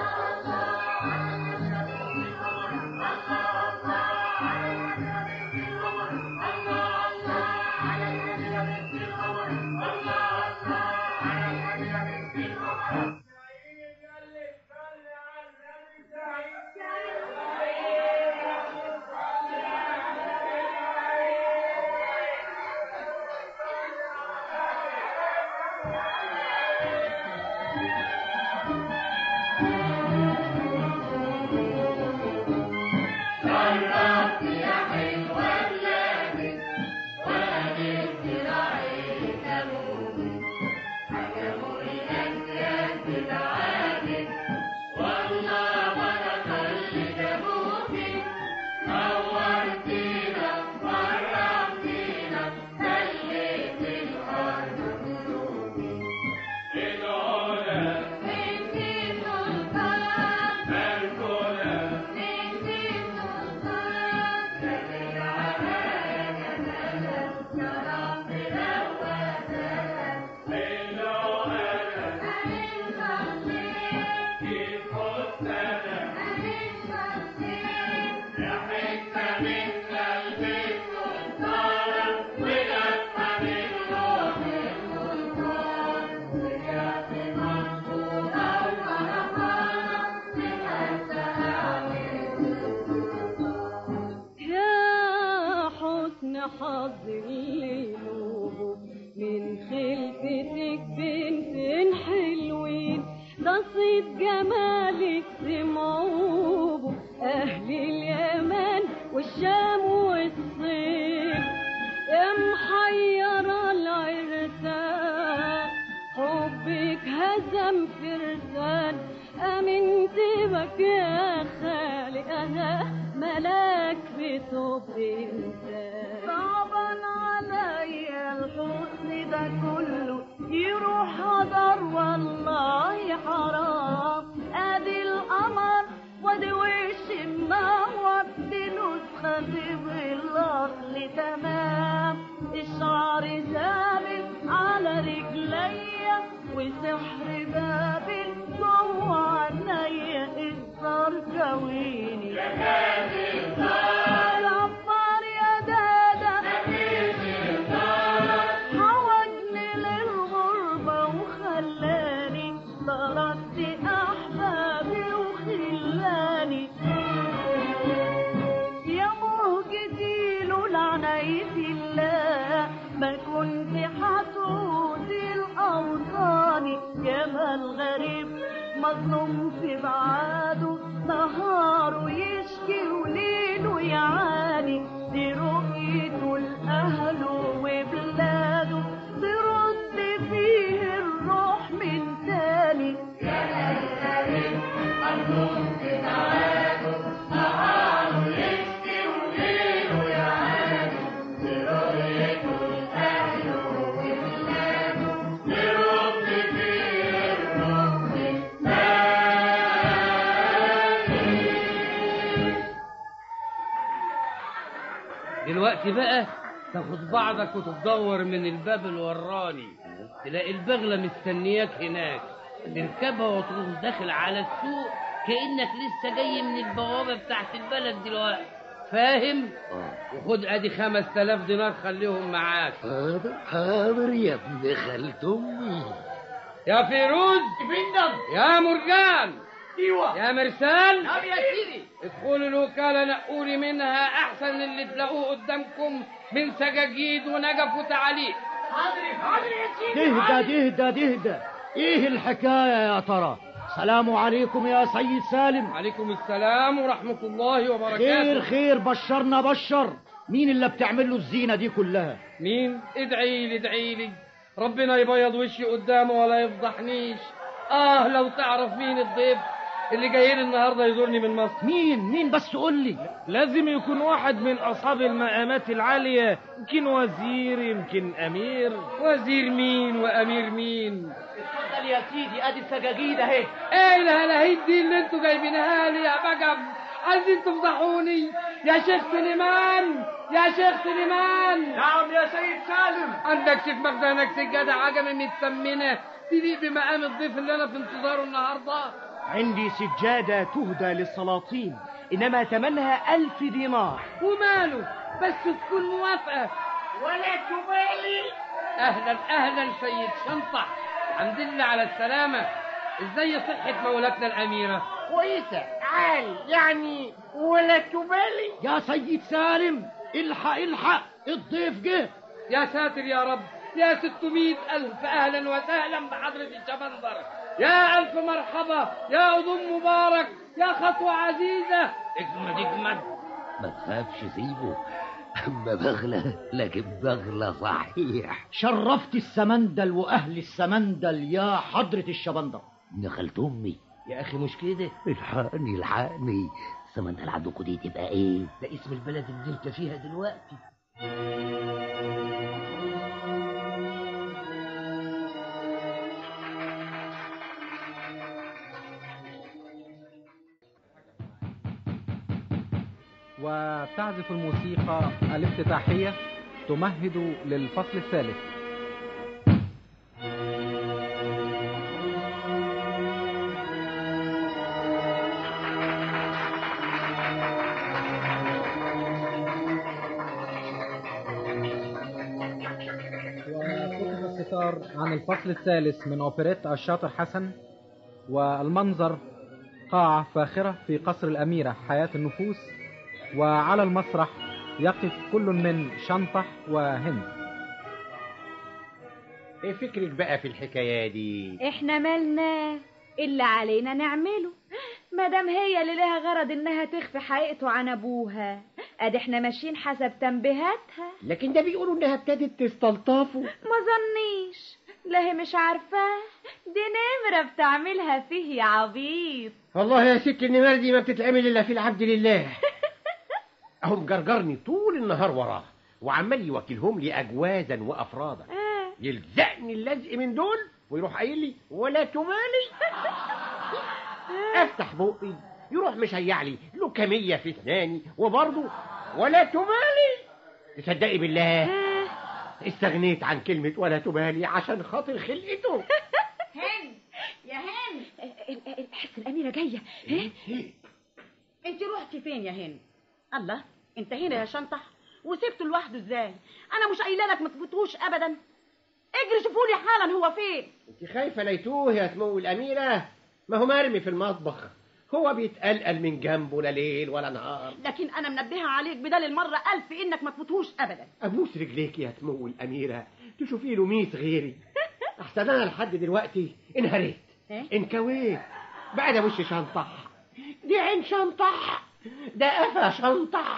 يا حسن حظ الليلوب من خلفتك بنتين حلوين ده صيت جمالك سمعوب أهل اليمن والشام والصين يا محيرة العرسان حبك هزم فرسان أمنت بك يا خالي أنا ملاك بتوب إنسان صعبا عليا الحسن ده كله يروح هدر والله حرام ادي القمر وادي وش منور دي نسخة بالاصل تمام الشعر ثابت على رجل عليا وسحر بابل جوه عينيا الزار كويني العفار يا دادا حوجني للغربة وخلاني طردت أحبابي وخلاني يا مهجتي لولا عناية الله ما كنت هتعود الأوطاني يا ما الغريب مظلوم في بعاده نهاره يشكي وليله يعاني دي رؤيته لأهله وبلاده ترد فيه الروح من تاني يا ما الغريب مظلوم في بعاده نهاره يشكي وليله يعاني دي رؤيته لأهله وبلاده ترد فيه الروح من دلوقتي بقى تاخد بعضك وتدور من الباب الوراني تلاقي البغلة مستنياك هناك تركبها وتروح داخل على السوق كأنك لسه جاي من البوابة بتاعت البلد دلوقتي فاهم؟ وخد ادي خمس تلاف دينار خليهم معاك حاضر حاضر يا ابن خالت امي يا فيروز بندم يا مرجان ايوه يا مرسال نعم يا سيدي ادخلوا الوكالة نقولي منها أحسن اللي تلاقوه قدامكم من سجاجيد ونجف وتعاليق حاضر حاضر يا سيدي تهدى تهدى تهدى ايه الحكاية يا ترى سلام عليكم يا سيد سالم عليكم السلام ورحمة الله خير وبركاته خير بشرنا بشر مين اللي بتعمل له الزينة دي كلها مين ادعي لي ادعي لي ربنا يبيض وشي قدامه ولا يفضحنيش اه لو تعرف مين الضيف اللي جاي لي النهارده يزورني من مصر مين مين بس قول لي لازم يكون واحد من أصحاب المقامات العالية يمكن وزير يمكن أمير وزير مين وامير مين اتفضل يا سيدي ادي السجاجيد اهي ايه الهلاهيد دي اللي انتوا جايبينها لي يا بجب عايزين تفضحوني يا شيخ سليمان يا شيخ سليمان نعم يا سيد سالم عندك شيخ مخزنك سجادة عجمي متسمنة تليق بمقام الضيف اللي انا في انتظاره النهارده عندي سجادة تهدى للسلاطين إنما ثمنها ألف دينار وماله بس تكون موافقة ولا تبالي اهلا اهلا سيد شنطة الحمد لله على السلامة ازاي صحة مولاتنا الاميرة كويسة عال يعني ولا تبالي يا سيد سالم الحق الحق الضيف جه يا ساتر يا رب يا ستمائة ألف أهلا وسهلا بحضرة الشبندر يا ألف مرحبا يا أذن مبارك يا خطوة عزيزة اجمد اجمد ما تخافش سيبه اما بغلة لكن بغلة صحيح شرفت السمندل وأهل السمندل يا حضرة الشبندر ابن خالت امي يا أخي مش كده الحقني الحقني السمندل عندكم دي تبقى ايه ده اسم البلد اللي انت فيها دلوقتي وتعزف الموسيقى الافتتاحية تمهد للفصل الثالث وفتح الستار عن الفصل الثالث من أوبريت الشاطر حسن والمنظر قاعة فاخرة في قصر الأميرة حياة النفوس وعلى المسرح يقف كل من شنطح وهند ايه فكرك بقى في الحكايه دي احنا مالنا اللي علينا نعمله مادام هي اللي لها غرض انها تخفي حقيقته عن ابوها ادي احنا ماشيين حسب تنبيهاتها لكن ده بيقولوا انها ابتدت تستلطفه ما ظنيش لا هي مش عارفاه دي نمرة بتعملها فيه يا عبيط والله يا ست النمار دي ما بتتعمل الا في العبد لله اهو مجرجرني طول النهار وراه وعمال يوكلهم لي اجوازا وافرادا آه. يلزقني اللزق من دول ويروح قايل لي ولا تمالي افتح بقي يروح مشيع لي لوكامية في اسناني وبرضه ولا تمالي تصدقي بالله استغنيت عن كلمة ولا تبالي عشان خاطر خلقته هند يا هند احس الاميره جايه ها؟ انت رحتي فين يا هند الله انت هنا يا شنطح وسبته لوحده ازاي انا مش قايله لك ما تفوتوش ابدا اجري شوفوا لي حالا هو فين انت خايفة ليتوه يا سمو الأميرة ما هو مرمي في المطبخ هو بيتقلقل من جنبه لا ليل ولا نهار لكن انا منبهه عليك بدل المره الف انك ما تفوتوش ابدا أبوس رجليك يا سمو الأميرة تشوفي له ميت غيري أحسن أنا لحد دلوقتي انهريت انكويت بقى ده وش شنطح دي عين شنطح ده قفا شنطح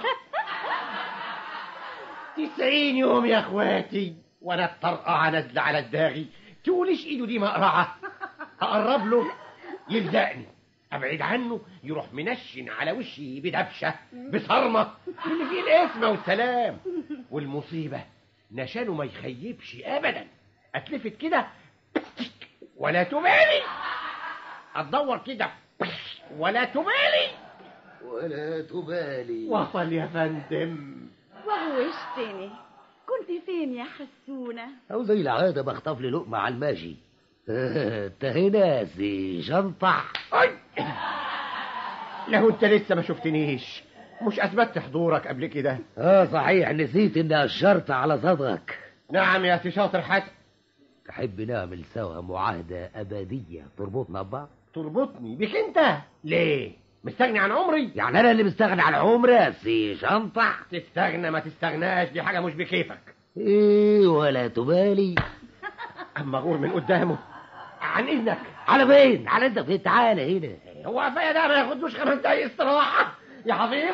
تسعين يوم يا اخواتي وانا الطرقعة نازلة على دماغي تقوليش ايده دي مقرعة اقرب له يلزقني ابعد عنه يروح منشن على وشي بدبشة بصرمة اللي فيه الاسم والسلام والمصيبة نشانه ما يخيبش ابدا اتلفت كده ولا تبالي اتدور كده ولا تبالي ولا تبالي وصل يا فندم وغوشتني كنت فين يا حسونه أو زي العادة بخطف لي لقمة على الماشي انت هنا سي شنطح له انت لسه ما شفتنيش مش اثبتت حضورك قبل كده اه صحيح نسيت اني اشرت على صدرك نعم يا سي شاطر حسن تحب نعمل سوا معاهدة أبدية تربطنا ببعض تربطني بك انت ليه مستغني عن عمري يعني أنا اللي مستغني عن عمري يا سي شنطح تستغنى ما تستغناش دي حاجة مش بكيفك ايه ولا تبالي اما غور من قدامه عن اذنك على فين على انت فين تعالى هنا هو قفايا ده ما ياخدوش خمس دقايق استراحة يا حبيب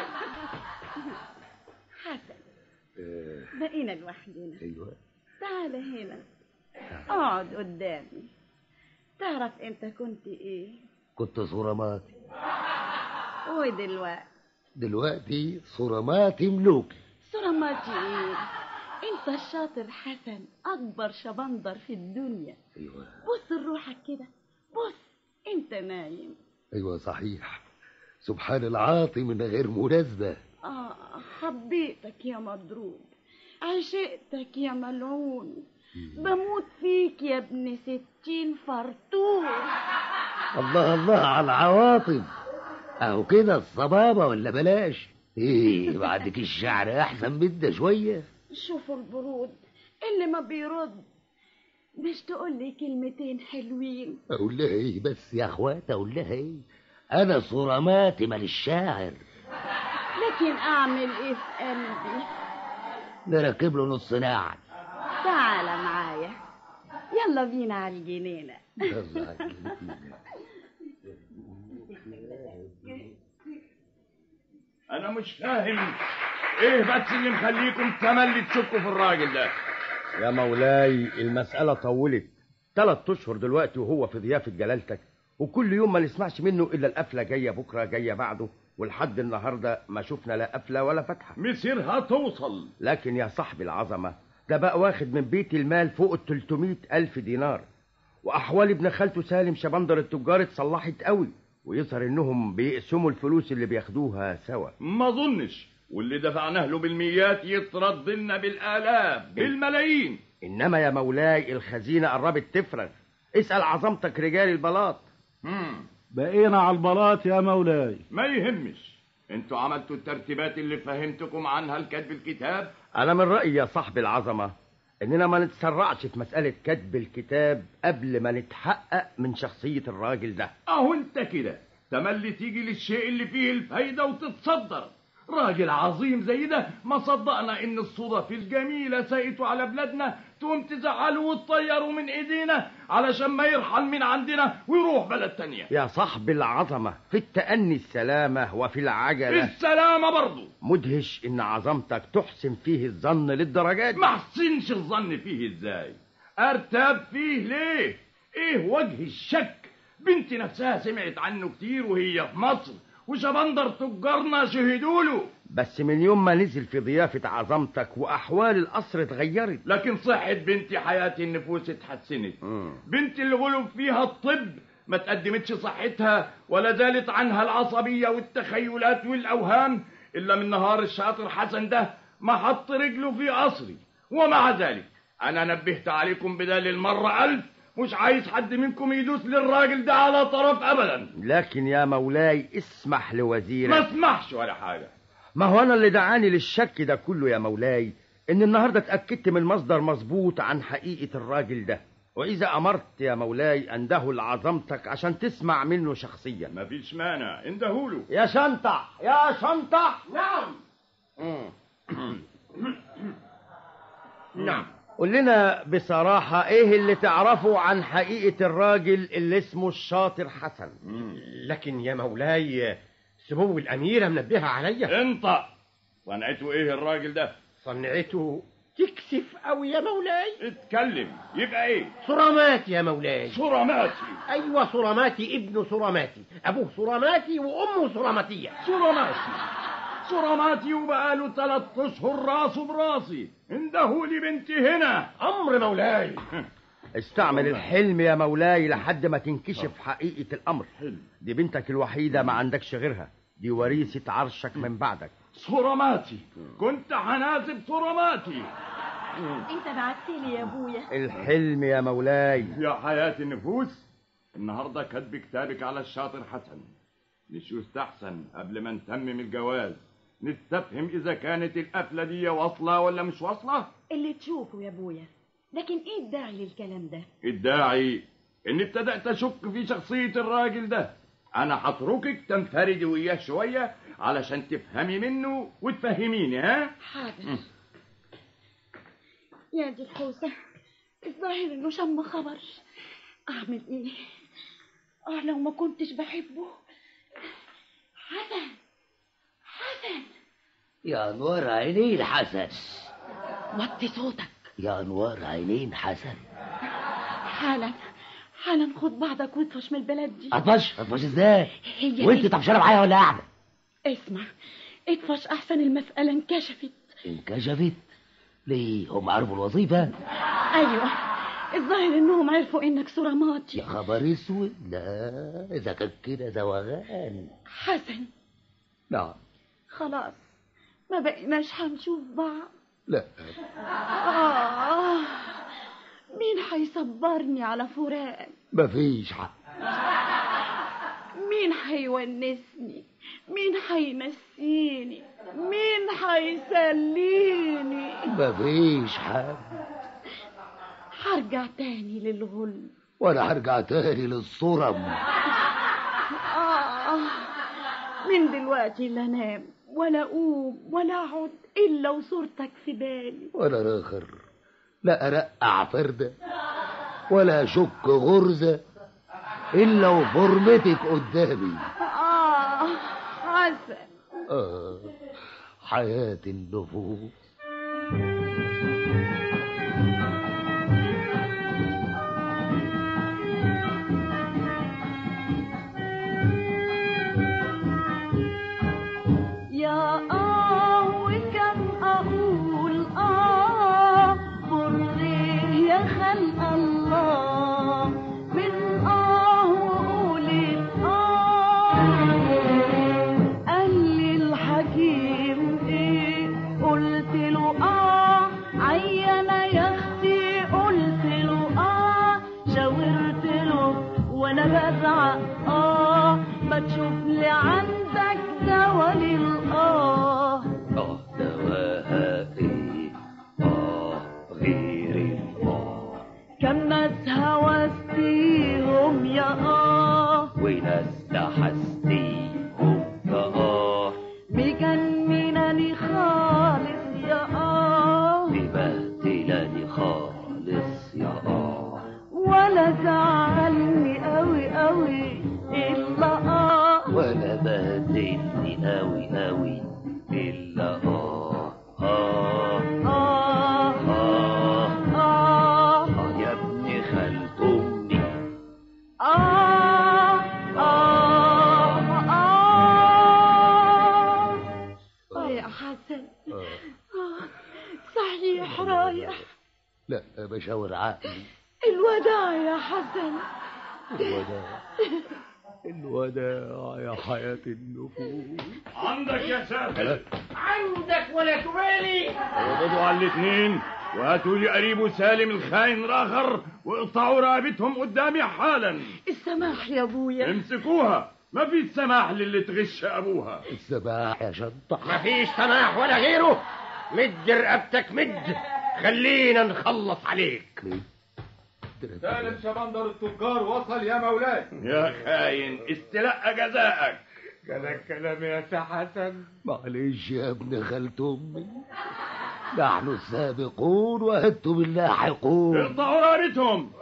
حسن بقينا لوحدنا ايوه تعال هنا اقعد قدامي تعرف انت كنت ايه كنت صورمات ودلوقتي دلوقتي صورمات ملوك صرماتي ايه انت الشاطر حسن اكبر شبندر في الدنيا ايوه بص لروحك كده بص انت نايم ايوه صحيح سبحان العاطي من غير مناسبة اه حبيتك يا مضروب عشقتك يا ملعون بموت فيك يا ابن ستين فرطوش الله الله على العواطف اهو كده الصبابة ولا بلاش ايه ما عندكش الشعر احسن من ده شوية شوفوا البرود اللي ما بيرد مش تقول لي كلمتين حلوين اقول لها ايه بس يا اخوات اقول لها ايه انا صراماتي مال الشاعر لكن اعمل ايه في قلبي نركب له نص ناعم تعال معايا يلا بينا على الجنينة انا مش فاهم ايه بس اللي مخليكم تملي تشكوا في الراجل ده يا مولاي المسألة طولت ثلاث أشهر دلوقتي وهو في ضيافة جلالتك وكل يوم ما نسمعش منه إلا القفلة جاية بكرة جاية بعده ولحد النهاردة ما شفنا لا قفلة ولا فتحة مسيرها توصل لكن يا صاحب العظمة ده بقى واخد من بيت المال فوق ال 300 ألف دينار وأحوال ابن خالته سالم شبندر التجار اتصلحت قوي ويظهر إنهم بيقسموا الفلوس اللي بياخدوها سوا ما اظنش واللي دفعناه له بالميات يترد لنا بالالاف بالملايين إنما يا مولاي الخزينة قربت تفرغ اسأل عظمتك رجال البلاط مم. بقينا على البلاط يا مولاي ما يهمش انتوا عملتوا الترتيبات اللي فهمتكم عنها الكتب الكتاب أنا من رأيي يا صاحب العظمة إننا ما نتسرعش في مسألة كتب الكتاب قبل ما نتحقق من شخصية الراجل ده اهو انت كده تملي تيجي للشيء اللي فيه الفايدة وتتصدر راجل عظيم زي ده ما صدقنا ان الصدف الجميلة ساقته على بلادنا تقوم تزعله وتطيره من ايدينا علشان ما يرحل من عندنا ويروح بلد تانية يا صاحب العظمة في التأني السلامة وفي العجلة السلامة برضو مدهش إن عظمتك تحسن فيه الظن للدرجات ما احسنش الظن فيه ازاي ارتاب فيه ليه ايه وجه الشك بنتي نفسها سمعت عنه كتير وهي في مصر وشبندر تجارنا شهدوا له بس من يوم ما نزل في ضيافة عظمتك وأحوال القصر اتغيرت لكن صحة بنتي حياة النفوس اتحسنت بنتي اللي غلب فيها الطب ما تقدمتش صحتها ولا زالت عنها العصبية والتخيلات والأوهام إلا من نهار الشاطر حسن ده ما حط رجله في قصري ومع ذلك انا نبهت عليكم بدال المرة الف مش عايز حد منكم يدوس للراجل ده على طرف ابدا لكن يا مولاي اسمح ما لوزيرك اسمحش ولا حاجة ما هو انا اللي دعاني للشك ده كله يا مولاي ان النهارده اتاكدت من مصدر مظبوط عن حقيقه الراجل ده واذا امرت يا مولاي انده لعظمتك عشان تسمع منه شخصيا مفيش مانع اندهوله يا شنطة يا شنطة نعم نعم قول لنا بصراحة ايه اللي تعرفه عن حقيقة الراجل اللي اسمه الشاطر حسن لكن يا مولاي سمو الأميرة منبهة عليا انطق صنعته ايه الراجل ده صنعته تكسف قوي يا مولاي اتكلم يبقى ايه صرامات يا مولاي صراماتي ايوه صراماتي ابن صراماتي ابوه صراماتي وامه صراماتيه صراماتي صراماتي وبقاله ثلاث اشهر راسه براسي اندهولي بنتي هنا امر مولاي استعمل الحلم يا مولاي لحد ما تنكشف حقيقة الأمر دي بنتك الوحيدة ما عندكش غيرها دي وريثة عرشك من بعدك صراماتي كنت هناسب صراماتي انت بعتلي يا ابويا الحلم يا مولاي يا حياة النفوس النهاردة كاتب كتابك على الشاطر حسن مش يستحسن قبل ما نتمم الجواز نستفهم إذا كانت القفلة دي واصلة ولا مش واصلة اللي تشوفه يا ابويا لكن ايه الداعي للكلام ده الداعي إني ابتدأت أشك في شخصية الراجل ده أنا هتركك تنفردي وياه شوية علشان تفهمي منه وتفهميني ها حاضر يا دي الحوسه الظاهر انه شم خبر اعمل ايه اه لو ما كنتش بحبه حسن حسن يا انوار عينين حسن وطي صوتك يا انوار عينين حسن حالا حالا خد بعضك واطفش من البلد دي اطفش اطفش ازاي هي وانت دي. طفشانه معايا ولا قاعده اسمع اطفش احسن المسألة انكشفت انكشفت ليه هم عرفوا الوظيفه ايوه الظاهر انهم عرفوا انك صراماتي يا خبر اسود لا اذا كان كده زوغان حسن نعم خلاص ما بقيناش هنشوف بعض لا آه مين هيصبرني على فراق مفيش حق مين هيونسني مين هينسيني مين هيسليني مفيش حق هرجع تاني للغل وانا هرجع تاني للصرم آه من دلوقتي لا انام ولا اقوم ولا اقعد الا وصورتك في بالي ولا راخر لا ارقع فردة ولا اشك غرزة الا وفرمتك قدامي اه حسن آه حياة النفوس يا آه وكم أقول آه بريه يا خلق الله من آه وقولت آه قال لي الحكيم إيه قلت له آه عينا يا أختي قلت له آه شاورت له وأنا بزعق آه ما تشوف لي عندك دوا للآه اه دواها ايه اه غير الاه كم ناس هوستيهم يا آه وناس تحستيهم اه مجننني خالص يا آه مبهدلاني خالص يا اه ولا زعلني قوي قوي إلا آه ولا بهدلني قوي قوي الا اه اه آه اه آه اه يا ابن خالت امي آه آه آه اه يا حسن آه صحيح رايح لا بشاور عقلي الوداع يا حسن الوداع الوداع يا حياة النفوس عندك يا سافل عندك ولا تبالي اقبضوا على الاثنين وهاتوا لي قريبه سالم الخاين الاخر واقطعوا رقبتهم قدامي حالا السماح يا ابويا امسكوها ما في سماح للي تغش ابوها السماح يا شطح مفيش سماح ولا غيره مد رقبتك مد خلينا نخلص عليك سالم شبندر التجار وصل يا مولاي يا خاين استلقى جزاءك كذا الكلام يا سي حسن معلش يا ابن خالة امي نحن السابقون وانتم اللاحقون اقطعوا رقبتهم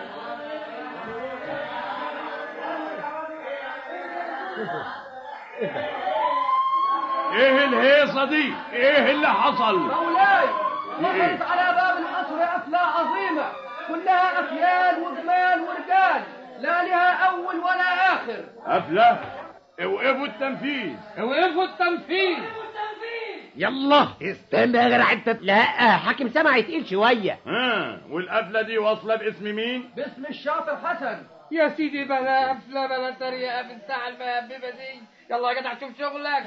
ايه الهيصه دي ايه اللي حصل مولاي إيه؟ وصلت على باب القصر قفلة عظيمة كلها أفيال وجمال ورجال لا لها أول ولا آخر قفله اوقفوا التنفيذ اوقفوا التنفيذ يلا استنى يا جدع انت لا حاكم سمع يتقيل شويه ها والقفله دي واصله باسم مين باسم الشاطر حسن يا سيدي بلا قفله بلا تريقه في الساعه المهببه دي يلا يا جدع شوف شغلك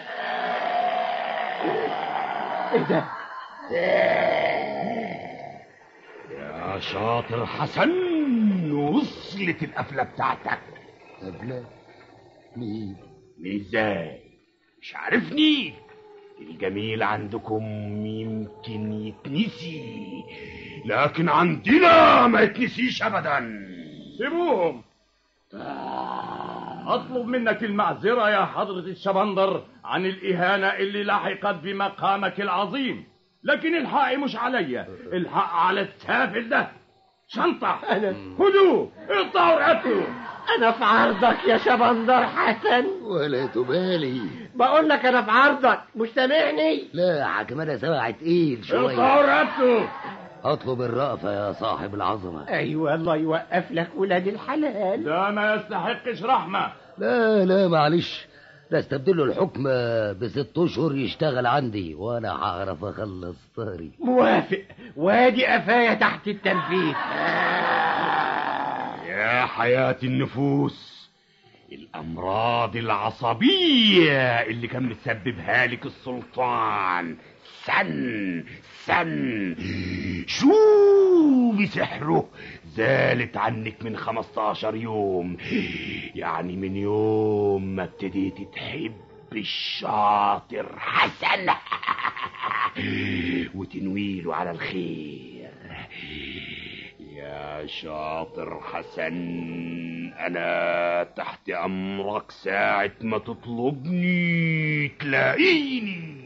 ايه ده يا شاطر حسن وصلت القفلة بتاعتك قبل مين ازاي مش عارفني الجميل عندكم يمكن يتنسي لكن عندنا ما يتنسيش ابدا سيبوهم اطلب منك المعذره يا حضره الشبندر عن الاهانه اللي لحقت بمقامك العظيم لكن الحق مش عليا الحق على التافل ده شنطه خدوه اقطعوا رقبته انا في عرضك يا شبندر حسن ولا تبالي بقول لك انا في عرضك مش سامعني لا يا حاكم انا سمع تقيل شويه اقطعوا رقبته اطلب الرأفة يا صاحب العظمة ايوه الله يوقف لك ولاد الحلال ده ما يستحقش رحمه لا لا معلش ده استبدل له الحكم بست اشهر يشتغل عندي وانا هعرف اخلص طاري موافق وادي قفايا تحت التنفيذ يا حياة النفوس الأمراض العصبية اللي كان مسببها لك السلطان سن سن شو بسحره زالت عنك من 15 يوم يعني من يوم ما ابتديت تحب الشاطر حسن وتنويله على الخير يا شاطر حسن أنا تحت أمرك ساعة ما تطلبني تلاقيني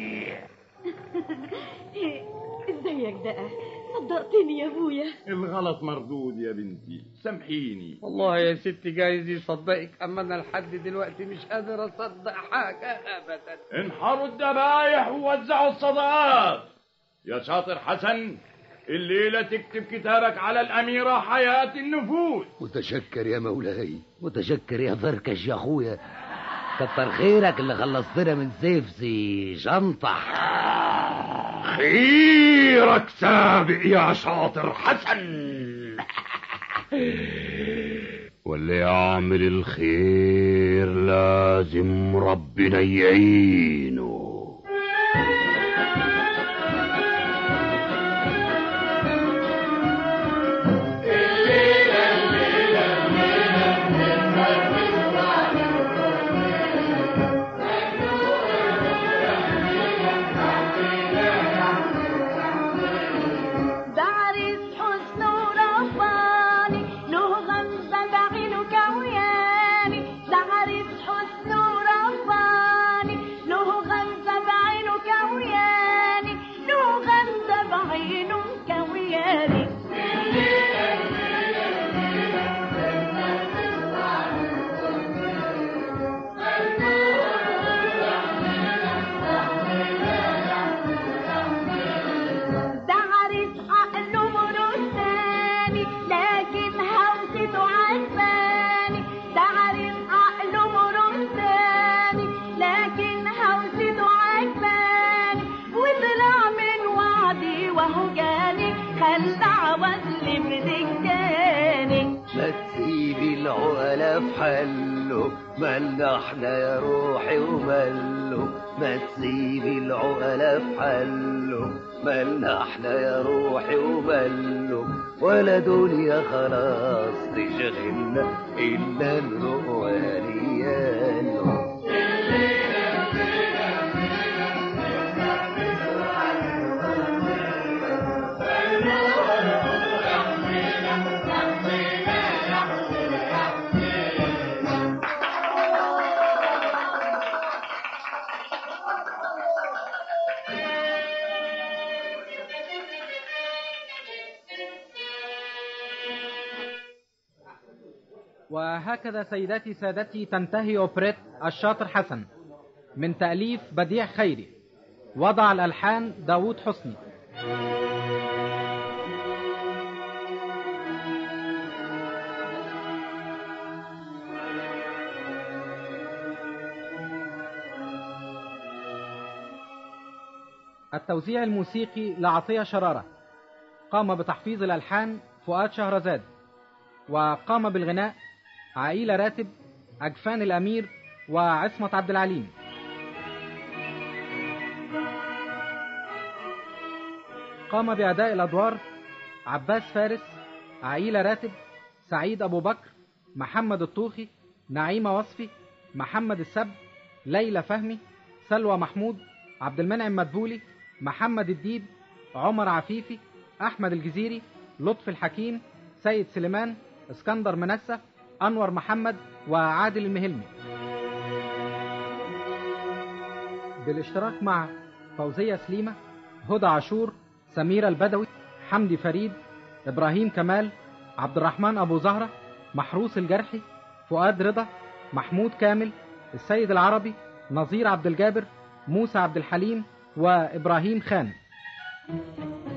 ازيك بقى صدقتني يا ابويا الغلط مردود يا بنتي سامحيني والله يا ستي جايز يصدقك اما انا لحد دلوقتي مش قادر اصدق حاجه ابدا انحروا الذبايح ووزعوا الصدقات يا شاطر حسن الليلة تكتب كتابك على الأميرة حياة النفوس متشكر يا مولاي متشكر يا فركش يا اخويا كتر خيرك اللي خلصتنا من سيفسي شنطح خيرك سابق يا شاطر حسن واللي يعمل الخير لازم ربنا يعينه ده عريس حسنه رباني له غمزة بعينه كوياني ده عريس حسنه رباني له غمزة بعينه كوياني له غمزة بعينه كوياني ده عريس عقله مرستاني لكن هوسته عجباني ده عريس عقله مرستاني لكن هوسته عجباني وطلع من وعدي وهو جاني خلع وزلي بدجاني ما تسيبي العقلة في حله مالنا احنا يا روحي وماله ما تسيبي العقلة في حله مالنا احنا يا روحي وماله ولا دنيا خلاص تشغلنا الا الرؤى لياله وهكذا سيداتي سادتي تنتهي أوبريت الشاطر حسن من تأليف بديع خيري وضع الألحان داوود حسني التوزيع الموسيقي لعطية شرارة قام بتحفيظ الألحان فؤاد شهرزاد وقام بالغناء عائلة راتب أجفان الأمير وعصمة عبد العليم قام بأداء الأدوار عباس فارس عائلة راتب سعيد أبو بكر محمد الطوخي نعيمة وصفي محمد السب ليلى فهمي سلوى محمود عبد المنعم مدبولي محمد الديب عمر عفيفي أحمد الجزيري لطفي الحكيم سيد سليمان اسكندر منسة أنور محمد وعادل المهلمي بالاشتراك مع فوزية سليمة هدى عاشور سميرة البدوي حمدي فريد إبراهيم كمال عبد الرحمن أبو زهرة محروس الجرحي فؤاد رضا محمود كامل السيد العربي نظير عبد الجابر موسى عبد الحليم وإبراهيم خان